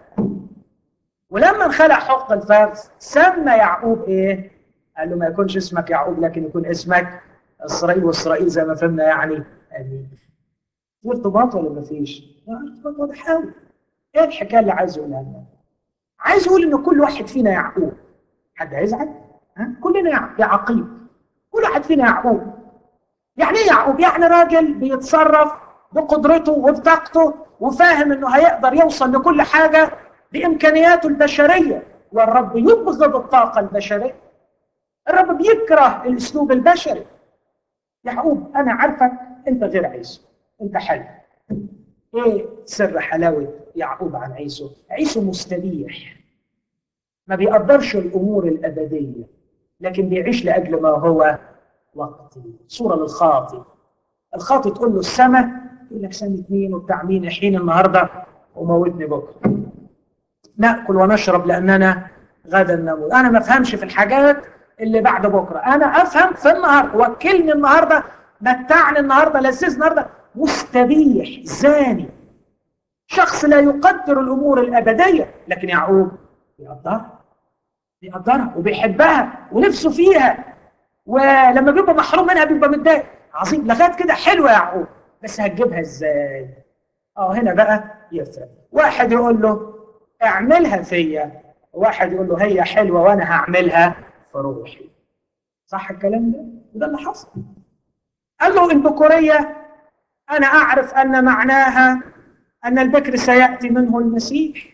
ولما انخلع حق الفخذ سمى يعقوب ايه قال له ما يكونش اسمك يعقوب لكن يكون اسمك اسرائيل واسرائيل زي ما فهمنا يعني امين في ارتباط ولا ما فيش؟ ارتباط واضح قوي ايه الحكايه اللي عايز يقولها لنا؟ عايز يقول ان كل واحد فينا يعقوب حد هيزعل؟ ها؟ كلنا يعقيب كل واحد فينا يعقوب يعني ايه يعقوب؟ يعني راجل بيتصرف بقدرته وبطاقته وفاهم انه هيقدر يوصل لكل حاجه بامكانياته البشريه والرب يبغض الطاقه البشريه الرب بيكره الاسلوب البشري يعقوب انا عارفك انت غير عيسو انت حلو ايه سر حلاوه يعقوب عن عيسو عيسو مستبيح ما بيقدرش الامور الابديه لكن بيعيش لاجل ما هو وقتي صوره للخاطي الخاطي تقول له السماء يقول لك سنه مين وبتاع مين حين النهارده وموتني بكره ناكل ونشرب لاننا غدا نموت انا ما افهمش في الحاجات اللي بعد بكره انا افهم في النهارده وكلني النهارده متعني النهارده لذيذ النهارده مستبيح زاني شخص لا يقدر الامور الابديه لكن يعقوب بيقدرها بيقدرها وبيحبها ونفسه فيها ولما بيبقى محروم منها بيبقى متضايق عظيم لغايه كده حلوه يا يعقوب بس هتجيبها ازاي؟ اه هنا بقى يفرق واحد يقول له اعملها فيا واحد يقول له هي حلوه وانا هعملها في روحي صح الكلام ده؟ وده اللي حصل قال له البكوريه انا اعرف ان معناها ان البكر سياتي منه المسيح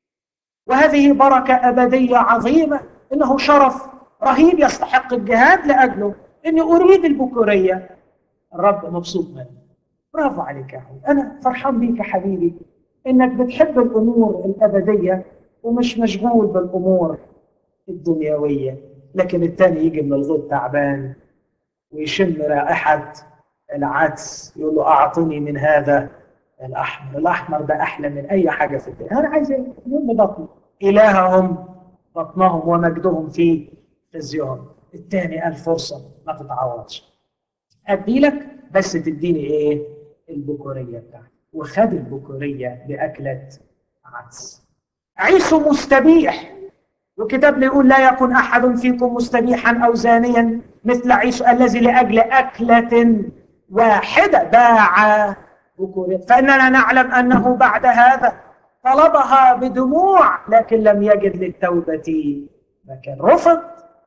وهذه بركه ابديه عظيمه انه شرف رهيب يستحق الجهاد لاجله اني اريد البكوريه الرب مبسوط منه برافو عليك يا حبيبي انا فرحان بيك يا حبيبي انك بتحب الامور الابديه ومش مشغول بالامور الدنيويه لكن الثاني يجي من الغد تعبان ويشم رائحه العدس يقول له اعطني من هذا الاحمر الاحمر ده احلى من اي حاجه في الدنيا انا عايز ايه بطني الههم بطنهم ومجدهم في خزيهم الثاني قال فرصه ما تتعوضش ادي لك بس تديني ايه البكوريه بتاعتي وخد البكوريه باكله عدس عيسو مستبيح والكتاب يقول لا يكن احد فيكم مستبيحا او زانيا مثل عيسو الذي لاجل اكله واحدة باع بكورية فإننا نعلم أنه بعد هذا طلبها بدموع لكن لم يجد للتوبة مكان رفض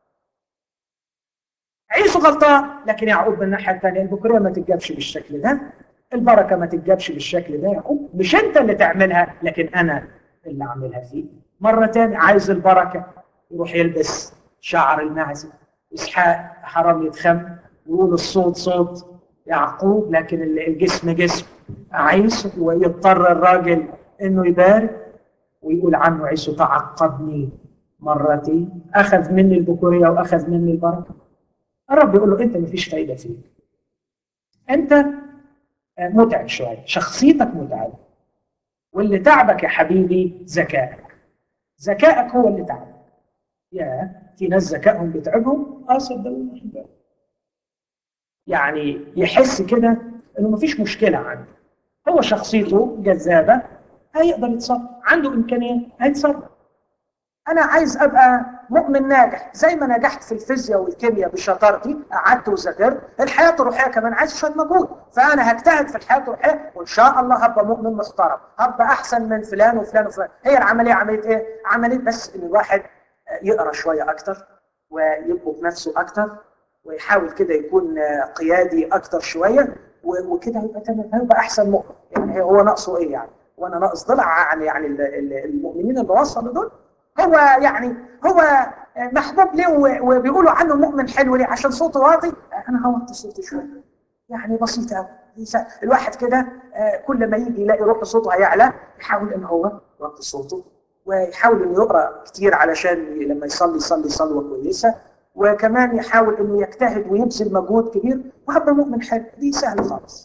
عيسو غلطان لكن يعقوب من الناحية الثانية البكورية ما تتجابش بالشكل ده البركة ما تتجابش بالشكل ده يعقوب مش أنت اللي تعملها لكن أنا اللي أعملها فيه مرة تانية عايز البركة يروح يلبس شعر المعزة إسحاق حرام يتخم ويقول الصوت صوت يعقوب لكن الجسم جسم عيسو ويضطر الراجل انه يبارك ويقول عنه عيسو تعقبني مرتين اخذ مني البكوريه واخذ مني البركه الرب يقول له انت مفيش فايده فيك انت متعب شويه شخصيتك متعبه واللي تعبك يا حبيبي ذكائك ذكائك هو اللي تعبك يا في ناس ذكائهم بيتعبهم اه صدقوني يعني يحس كده انه مفيش مشكله عنده هو شخصيته جذابه هيقدر يتصرف عنده امكانيات هيتصرف انا عايز ابقى مؤمن ناجح زي ما نجحت في الفيزياء والكيمياء بشطارتي قعدت وذاكرت الحياه الروحيه كمان عايز شويه مجهود فانا هجتهد في الحياه الروحيه وان شاء الله هبقى مؤمن محترم هبقى احسن من فلان وفلان وفلان هي العمليه عمليه ايه عمليه بس ان الواحد يقرا شويه اكتر ويبقى بنفسه اكتر ويحاول كده يكون قيادي اكتر شويه وكده هيبقى تمام هيبقى احسن مؤمن يعني هو ناقصه ايه يعني وانا ناقص ضلع عن يعني المؤمنين اللي وصلوا دول هو يعني هو محبوب ليه وبيقولوا عنه مؤمن حلو ليه عشان صوته واطي انا هوطي صوتي شويه يعني بسيطه قوي الواحد كده كل ما يجي يلاقي روح صوته هيعلى يحاول ان هو يوطي صوته ويحاول انه يقرا كتير علشان لما يصلي يصلي صلوه كويسه وكمان يحاول انه يجتهد ويبذل مجهود كبير وهبقى مؤمن حلو دي سهل خالص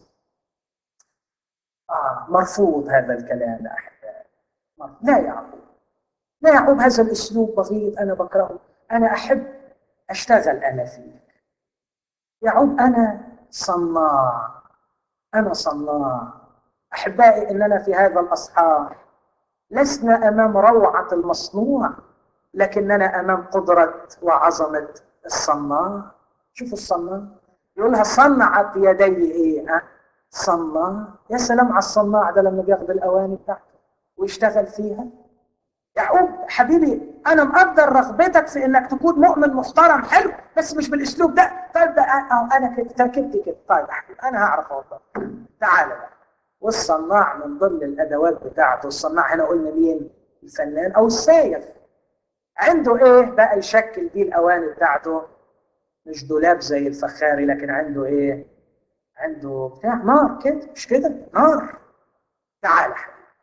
آه مرفوض هذا الكلام يا احبائي لا يعقوب لا يعقوب هذا الاسلوب بسيط انا بكرهه انا احب اشتغل انا فيه يعقوب انا صناع انا صناع احبائي اننا في هذا الاصحاح لسنا امام روعه المصنوع لكننا امام قدره وعظمه الصناع شوفوا الصناع يقولها صنعت يدي ايه ها صناع يا سلام على الصناع ده لما بياخد الاواني بتاعته ويشتغل فيها يعقوب حبيبي انا مقدر رغبتك في انك تكون مؤمن محترم حلو بس مش بالاسلوب ده طيب ده انا كده تركبت كده طيب انا هعرف اوضح تعالى بقى والصناع من ضمن الادوات بتاعته الصناع هنا قلنا مين الفنان او السايف عنده ايه بقى يشكل بيه الاواني بتاعته مش دولاب زي الفخاري لكن عنده ايه عنده بتاع نار كده مش كده نار تعالى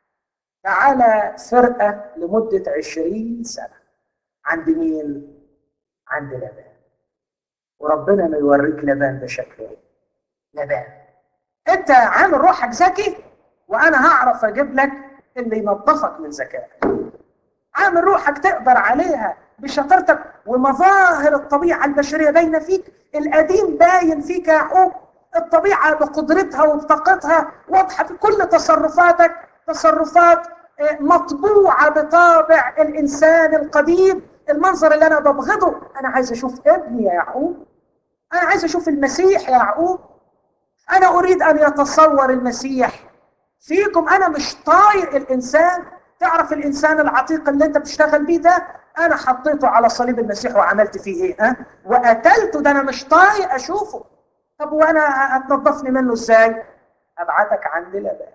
تعالى فرقة لمدة عشرين سنة عند مين؟ عند لبان وربنا ما يوريك لبان ده شكله ايه لبان انت عامل روحك ذكي وانا هعرف اجيب لك اللي ينظفك من ذكائك عامل روحك تقدر عليها بشطارتك ومظاهر الطبيعة البشرية باينة فيك القديم باين فيك يا يعقوب الطبيعة بقدرتها وبطاقتها واضحة في كل تصرفاتك تصرفات مطبوعة بطابع الإنسان القديم المنظر اللي أنا ببغضه أنا عايز أشوف ابني يا يعقوب أنا عايز أشوف المسيح يا يعقوب أنا أريد أن يتصور المسيح فيكم أنا مش طايق الإنسان تعرف الإنسان العتيق اللي أنت بتشتغل بيه ده أنا حطيته على صليب المسيح وعملت فيه إيه ها وقتلته ده أنا مش طايق أشوفه طب وأنا هتنظفني منه إزاي أبعتك عند لبان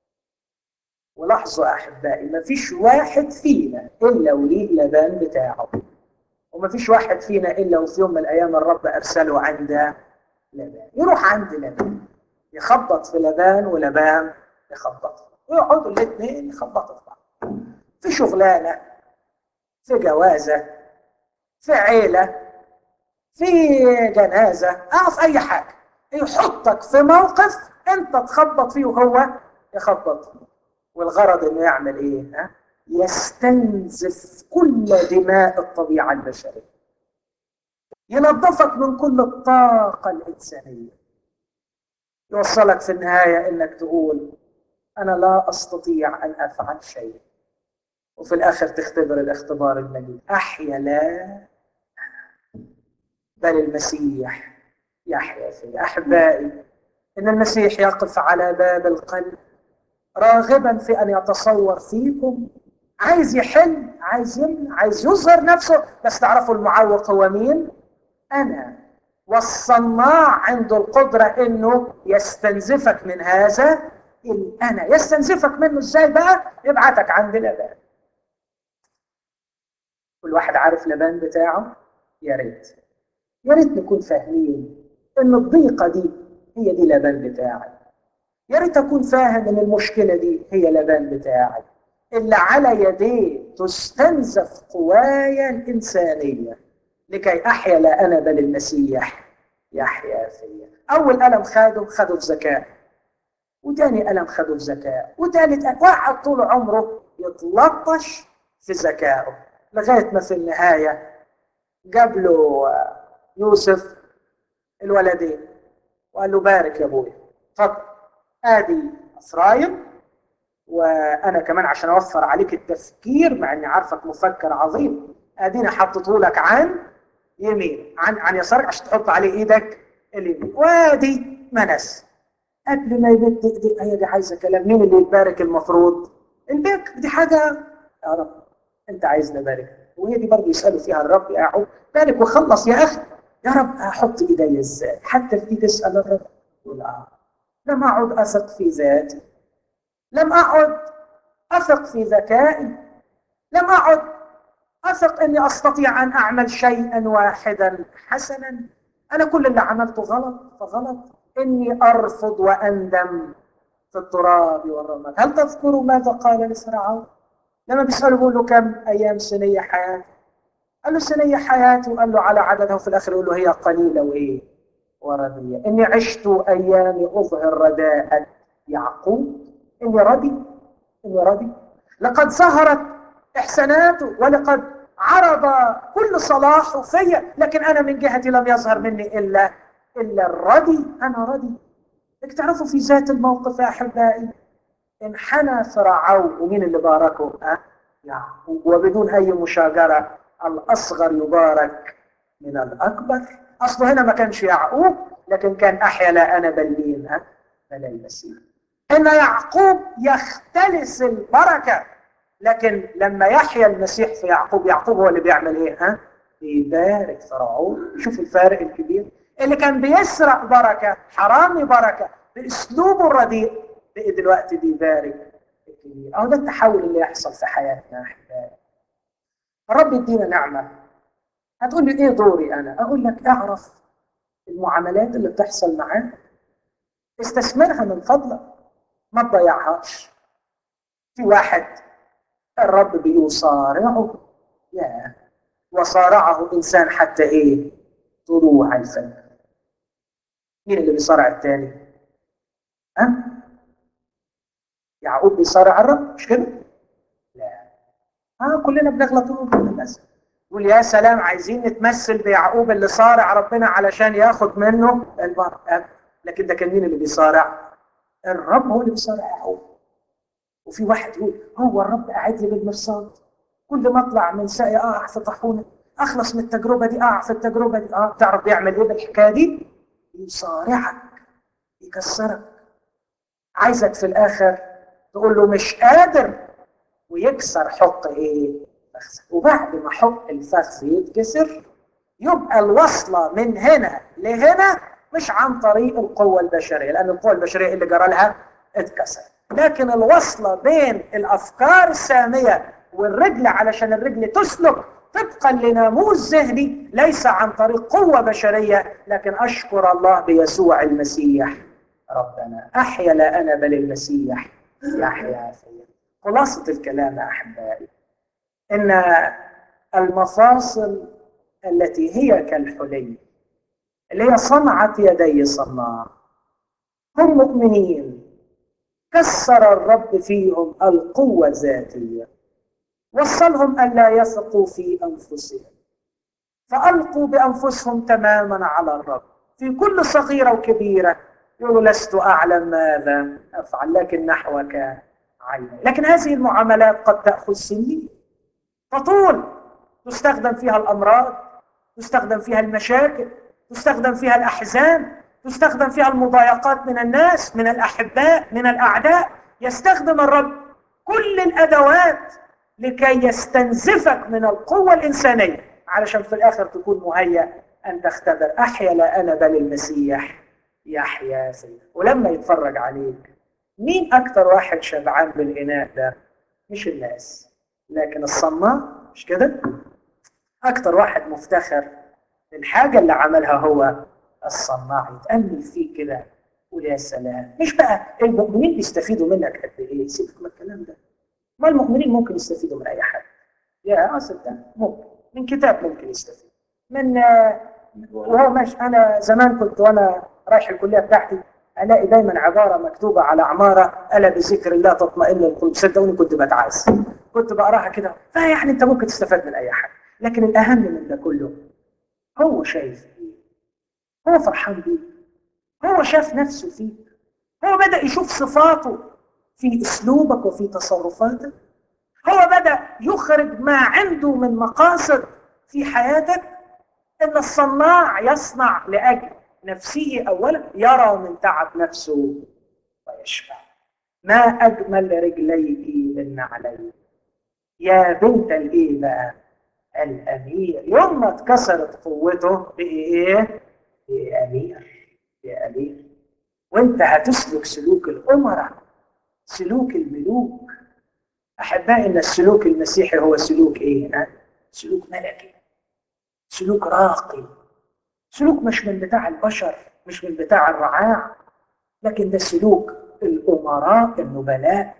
ولاحظوا احبائي ما فيش واحد فينا الا وليه لبان بتاعه وما فيش واحد فينا الا وفي يوم من الايام الرب ارسله عند لبان يروح عند لبان يخبط في لبان ولبان يخبط ويقعدوا الاثنين يخبطوا في بعض في شغلانه في جوازه في عيله في جنازه اه في اي حاجه يحطك في موقف انت تخبط فيه وهو يخبط فيه والغرض انه يعمل ايه؟ ها؟ يستنزف كل دماء الطبيعه البشريه. ينظفك من كل الطاقه الانسانيه. يوصلك في النهايه انك تقول انا لا استطيع ان افعل شيء. وفي الاخر تختبر الاختبار المجيد احيا لا بل المسيح يحيا في احبائي ان المسيح يقف على باب القلب راغبا في ان يتصور فيكم عايز يحل عايز يمنع عايز يظهر نفسه بس تعرفوا المعوق هو مين انا والصناع عنده القدرة انه يستنزفك من هذا الانا يستنزفك منه ازاي بقى يبعتك عند لبان كل واحد عارف لبان بتاعه يا ريت يا ريت نكون فاهمين ان الضيقة دي هي دي لبان بتاعي يا ريت اكون فاهم ان المشكلة دي هي لبان بتاعي اللي على يديه تستنزف قوايا الإنسانية لكي أحيا لا أنا بل المسيح يحيا فيا أول ألم خده خده في ذكاء وتاني ألم خده في ذكاء وتالت ألم واحد طول عمره يتلطش في ذكائه لغاية ما في النهاية جاب له يوسف الولدين وقال له بارك يا ابويا اتفضل ادي اسرائيل وانا كمان عشان اوفر عليك التفكير مع اني عارفك مفكر عظيم ادينا حطيته لك عن يمين عن عن يسارك عشان تحط عليه ايدك اليمين وادي منس قبل ما يبد دي هي دي عايزه كلام مين اللي يبارك المفروض البك دي حاجه يا رب انت عايزني ابارك وهي دي برضه يسالوا فيها الرب يا يعقوب بارك وخلص يا اخي يا رب احط ايدي ازاي حتى في تسال الرب يقول اه لم اعد اثق في ذاتي لم أعد أثق في ذكائي لم أعد أثق أني أستطيع أن أعمل شيئا واحدا حسنا أنا كل اللي عملته غلط فغلط إني أرفض وأندم في التراب والرماد هل تذكروا ماذا قال لفرعون لما بيسأله بيقول له كم أيام سنية حياتي قال له سنية حياتي وقال له على عددها وفي الآخر يقول له هي قليلة وإيه وردية إني عشت أيامي أظهر رداءة يعقوب إني ردي إني ردي لقد ظهرت إحساناته ولقد عرض كل صلاحه فيا لكن أنا من جهتي لم يظهر مني إلا إلا الردي أنا ردي لك تعرفوا في ذات الموقف يا أحبائي انحنى فرعون ومين اللي باركه؟ أه؟ يعقوب وبدون أي مشاجرة الأصغر يبارك من الأكبر أصله هنا ما كانش يعقوب لكن كان أحيا لا أنا بل مين؟ أه؟ بل المسيح ان يعقوب يختلس البركه لكن لما يحيا المسيح في يعقوب يعقوب هو اللي بيعمل ايه ها بيبارك فرعون شوف الفارق الكبير اللي كان بيسرق بركه حرامي بركه باسلوبه الرديء بقي دلوقتي بيبارك الكبير اهو ده التحول اللي يحصل في حياتنا احبائي الرب يدينا نعمه هتقول لي ايه دوري انا اقول لك اعرف المعاملات اللي بتحصل معاك استثمرها من فضلك ما تضيعهاش في واحد الرب بيصارعه يا وصارعه انسان حتى ايه طلوع الفجر مين اللي بيصارع الثاني ها يعقوب بيصارع الرب مش كده لا ها كلنا بنغلط للاسف يقول يا سلام عايزين نتمثل بيعقوب اللي صارع ربنا علشان ياخد منه البركه لكن ده كان مين اللي بيصارع الرب هو اللي بيصارع يعقوب وفي واحد يقول هو الرب قاعد لي بالمرصاد كل ما اطلع من ساقي اقع في طاحونه اخلص من التجربه دي اقع في التجربه دي اه تعرف بيعمل ايه بالحكايه دي؟ يصارعك يكسرك عايزك في الاخر تقول له مش قادر ويكسر حق ايه؟ فخذ وبعد ما حق الفخذ يتكسر يبقى الوصله من هنا لهنا مش عن طريق القوة البشرية لأن القوة البشرية اللي جرى لها اتكسر لكن الوصلة بين الأفكار السامية والرجل علشان الرجل تسلك طبقا لناموس ذهني ليس عن طريق قوة بشرية لكن أشكر الله بيسوع المسيح ربنا أحيا لا أنا بل المسيح يحيا فيا خلاصة الكلام يا أحبائي إن المفاصل التي هي كالحلي اللي هي صنعة يدي صناع هم مؤمنين كسر الرب فيهم القوة الذاتية وصلهم أن لا يثقوا في أنفسهم فألقوا بأنفسهم تماما على الرب في كل صغيرة وكبيرة يقولوا لست أعلم ماذا أفعل لكن نحوك عيني لكن هذه المعاملات قد تأخذ سنين تطول تستخدم فيها الأمراض تستخدم فيها المشاكل تستخدم فيها الأحزان تستخدم فيها المضايقات من الناس من الأحباء من الأعداء يستخدم الرب كل الأدوات لكي يستنزفك من القوة الإنسانية علشان في الآخر تكون مهيأ أن تختبر أحيا لا أنا بل المسيح يحيا فيا ولما يتفرج عليك مين أكتر واحد شبعان بالإناء ده؟ مش الناس لكن الصناع مش كده؟ أكتر واحد مفتخر بالحاجة اللي عملها هو الصناع يتأمل فيه كده يقول يا سلام مش بقى المؤمنين بيستفيدوا منك قد إيه؟ سيبك من الكلام ده ما المؤمنين ممكن يستفيدوا من أي حد يا أصل ده ممكن من كتاب ممكن يستفيد من وهو ماشي أنا زمان كنت وأنا رايح الكلية بتاعتي الاقي دايما عباره مكتوبه على عماره الا بذكر الله تطمئن القلوب صدقوني كنت بتعز كنت بقراها كده فيعني انت ممكن تستفاد من اي حاجه لكن الاهم من ده كله هو شايف ايه هو فرحان بيك هو شاف نفسه فيك هو بدا يشوف صفاته في اسلوبك وفي تصرفاتك هو بدا يخرج ما عنده من مقاصد في حياتك ان الصناع يصنع لاجل نفسه اولا يرى من تعب نفسه ويشبع ما اجمل رجليك بالنعلين يا بنت الايه بقى الامير يوم ما اتكسرت قوته بايه بامير بامير وانت هتسلك سلوك الامراء سلوك الملوك احبائي ان السلوك المسيحي هو سلوك ايه سلوك ملكي سلوك راقي سلوك مش من بتاع البشر مش من بتاع الرعاع لكن ده سلوك الأمراء النبلاء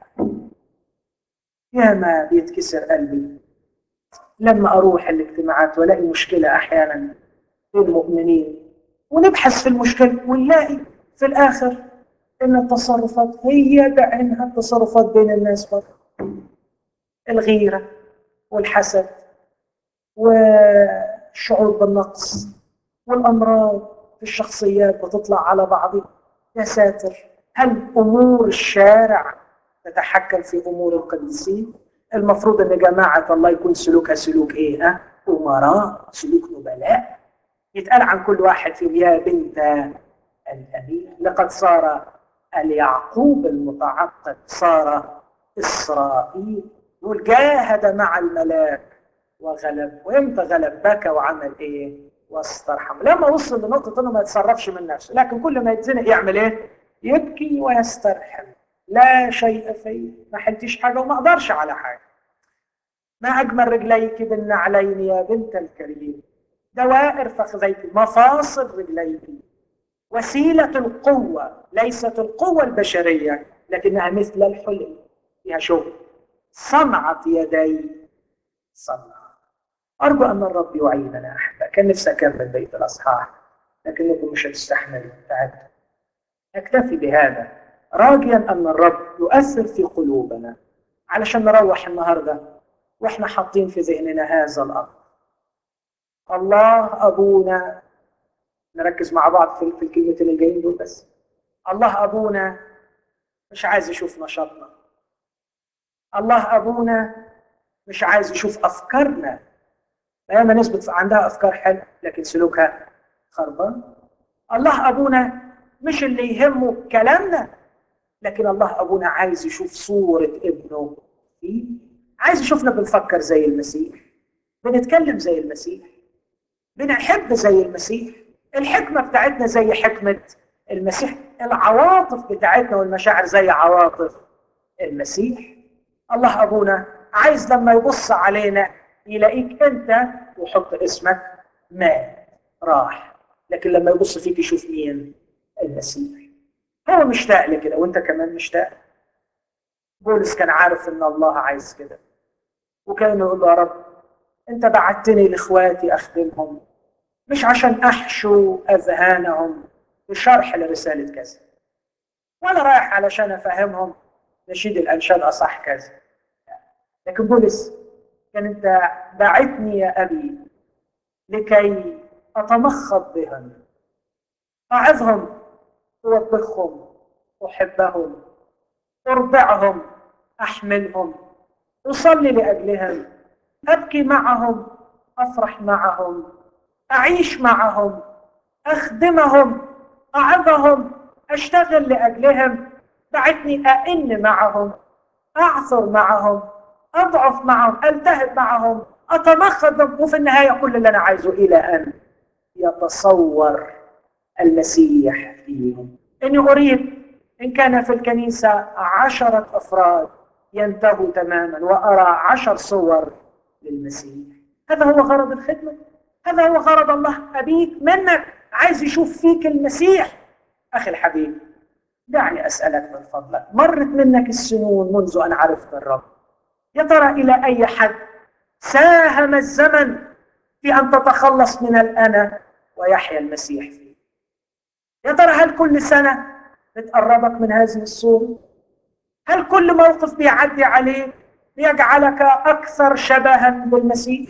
يا ما بيتكسر قلبي لما أروح الاجتماعات ولاقي مشكلة أحيانا بين المؤمنين ونبحث في المشكلة ونلاقي في الآخر إن التصرفات هي بعينها التصرفات بين الناس برضه الغيرة والحسد والشعور بالنقص والامراض في الشخصيات بتطلع على بعضها يا ساتر هل امور الشارع تتحكم في امور القديسين المفروض ان جماعه الله يكون سلوكها سلوك ايه ها امراء سلوك نبلاء يتقال عن كل واحد فيهم يا بنت الامير لقد صار اليعقوب المتعقد صار اسرائيل يقول جاهد مع الملاك وغلب وامتى غلب بكى وعمل ايه واسترحم لما وصل لنقطة انه ما يتصرفش من نفسه لكن كل ما يتزنق يعمل ايه يبكي ويسترحم لا شيء فيه ما حلتيش حاجة وما اقدرش على حاجة ما اجمل رجليك بالنعلين يا بنت الكريم دوائر فخذيك مفاصل رجليك وسيلة القوة ليست القوة البشرية لكنها مثل الحلم فيها شغل صنعت يدي صنع أرجو أن الرب يعيننا أحبا كان نفسي أكمل بيت الأصحاح لكنكم مش هتستحملوا تعبتوا أكتفي بهذا راجيا أن الرب يؤثر في قلوبنا علشان نروح النهارده واحنا حاطين في ذهننا هذا الأمر الله أبونا نركز مع بعض في في الكلمتين الجايين دول بس الله أبونا مش عايز يشوف نشاطنا الله أبونا مش عايز يشوف أفكارنا ياما ناس بتف... عندها افكار حلوه لكن سلوكها خربان الله ابونا مش اللي يهمه كلامنا لكن الله ابونا عايز يشوف صوره ابنه فيه عايز يشوفنا بنفكر زي المسيح بنتكلم زي المسيح بنحب زي المسيح الحكمه بتاعتنا زي حكمه المسيح العواطف بتاعتنا والمشاعر زي عواطف المسيح الله ابونا عايز لما يبص علينا يلاقيك انت ويحط اسمك مات راح لكن لما يبص فيك يشوف مين المسيح هو مشتاق لكده وانت كمان مشتاق بولس كان عارف ان الله عايز كده وكان يقول له يا رب انت بعتني لاخواتي اخدمهم مش عشان احشو اذهانهم بشرح لرساله كذا ولا رايح علشان افهمهم نشيد الانشاد اصح كذا لكن بولس كان انت دعتني يا ابي لكي اتمخض بهم اعظهم اوبخهم احبهم ارضعهم احملهم اصلي لاجلهم ابكي معهم افرح معهم اعيش معهم اخدمهم أعظهم أشتغل لأجلهم بعتني أئن معهم أعثر معهم أضعف معهم ألتهب معهم أتمخض وفي النهاية كل اللي أنا عايزه إلى أن يتصور المسيح فيهم إني أريد إن كان في الكنيسة عشرة أفراد ينتهوا تماما وأرى عشر صور للمسيح هذا هو غرض الخدمة هذا هو غرض الله أبيك منك عايز يشوف فيك المسيح أخي الحبيب دعني أسألك من فضلك مرت منك السنون منذ أن عرفت الرب يا ترى إلى أي حد ساهم الزمن في أن تتخلص من الأنا ويحيا المسيح فيك يا ترى هل كل سنة بتقربك من هذه الصورة هل كل موقف بيعدي عليك بيجعلك أكثر شبها بالمسيح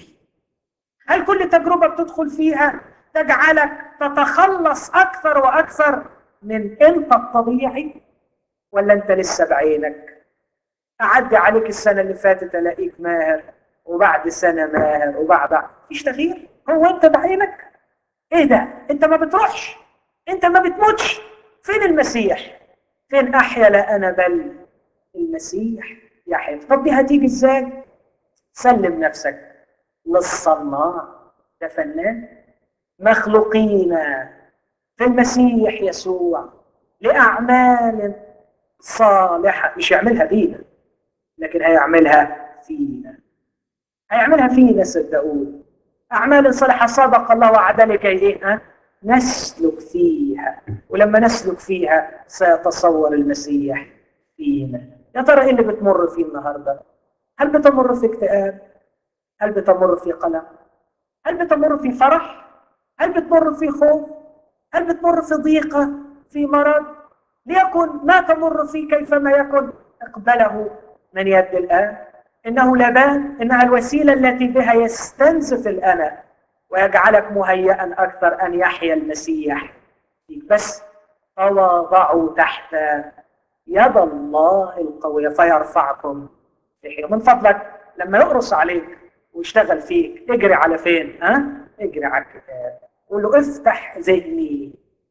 هل كل تجربة بتدخل فيها تجعلك تتخلص أكثر وأكثر من أنت الطبيعي ولا أنت لسه بعينك أعدي عليك السنة اللي فاتت ألاقيك ماهر وبعد سنة ماهر وبعد مفيش تغيير هو أنت بعينك إيه ده أنت ما بتروحش أنت ما بتموتش فين المسيح فين أحيا لا أنا بل المسيح يحيا طب دي هتيجي إزاي سلم نفسك للصناع ده فنان مخلوقين في المسيح يسوع لأعمال صالحة مش يعملها بينا لكن هيعملها فينا هيعملها فينا صدقوني أعمال صالحة صدق الله وعد لكي إيه ها؟ نسلك فيها ولما نسلك فيها سيتصور المسيح فينا يا ترى إيه اللي بتمر فيه النهارده؟ هل بتمر في اكتئاب؟ هل بتمر في قلق؟ هل بتمر في فرح؟ هل بتمر في خوف؟ هل بتمر في ضيقة؟ في مرض؟ ليكن ما تمر فيه كيفما يكن اقبله من يد الآن إنه لبان إنها الوسيلة التي بها يستنزف الأنا ويجعلك مهيئا أكثر أن يحيا المسيح فيك بس تواضعوا تحت يد الله القوية فيرفعكم في حين من فضلك لما يقرص عليك ويشتغل فيك اجري على فين ها اجري على الكتاب قول له افتح ذهني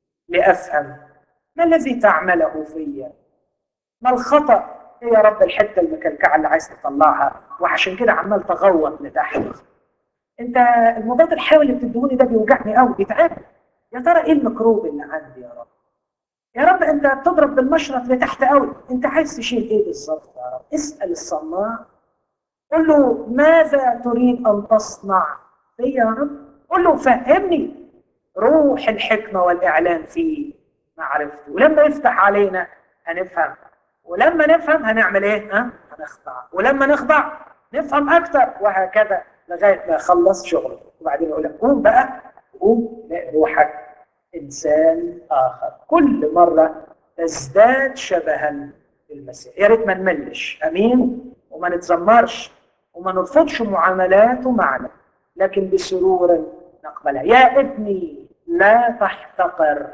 لافهم ما الذي تعمله فيا ما الخطا ايه يا رب الحته المكلكعه اللي عايز تطلعها وعشان كده عمال تغوط لتحت انت المضاد الحيوي اللي بتديهوني ده بيوجعني قوي بيتعب يا ترى ايه الميكروب اللي عندي يا رب يا رب انت بتضرب بالمشرط لتحت قوي انت عايز تشيل ايه بالظبط يا رب اسال الصناع قل له ماذا تريد ان تصنع في يا رب قل له فهمني روح الحكمه والاعلان في معرفته ولما يفتح علينا هنفهم ولما نفهم هنعمل ايه ها هنخضع ولما نخضع نفهم اكتر وهكذا لغايه ما يخلص شغله وبعدين يقول لك قوم بقى قوم لا روحك انسان اخر كل مره تزداد شبها بالمسيح يا ريت ما نملش امين وما نتذمرش وما نرفضش معاملاته معنا لكن بسرور نقبلها يا ابني لا تحتقر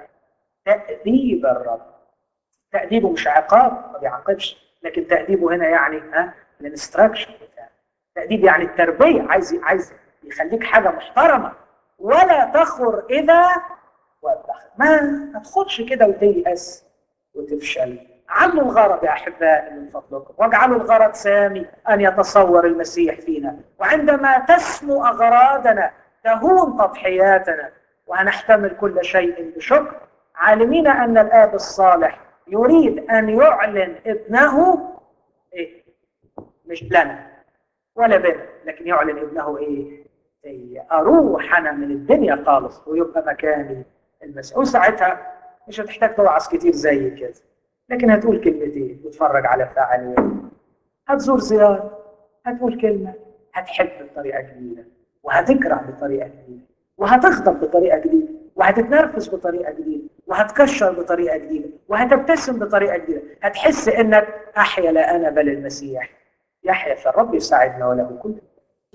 تأديب الرب تأديبه مش عقاب ما بيعاقبش لكن تأديبه هنا يعني ها الانستراكشن بتاعه تأديب يعني التربية عايز عايز يخليك حاجة محترمة ولا تخر إذا وأدخل ما تاخدش كده وتيأس وتفشل علوا الغرض يا أحبائي من فضلكم واجعلوا الغرض سامي أن يتصور المسيح فينا وعندما تسمو أغراضنا تهون تضحياتنا وهنحتمل كل شيء بشكر عالمين أن الآب الصالح يريد أن يعلن ابنه إيه؟ مش لنا ولا بنا لكن يعلن ابنه إيه؟ إيه؟ أروح أنا من الدنيا خالص ويبقى مكاني المسيح وساعتها مش هتحتاج توعظ كتير زي كده لكن هتقول كلمتين وتتفرج على فعاليات هتزور زيارة هتقول كلمة هتحب بطريقة جديدة وهتكره بطريقة جديدة وهتغضب بطريقة جديدة وهتتنرفز بطريقة جديدة وهتكشر بطريقة جديدة وهتبتسم بطريقة جديدة هتحس انك احيا لا انا بل المسيح يحيا فالرب يساعدنا وله كل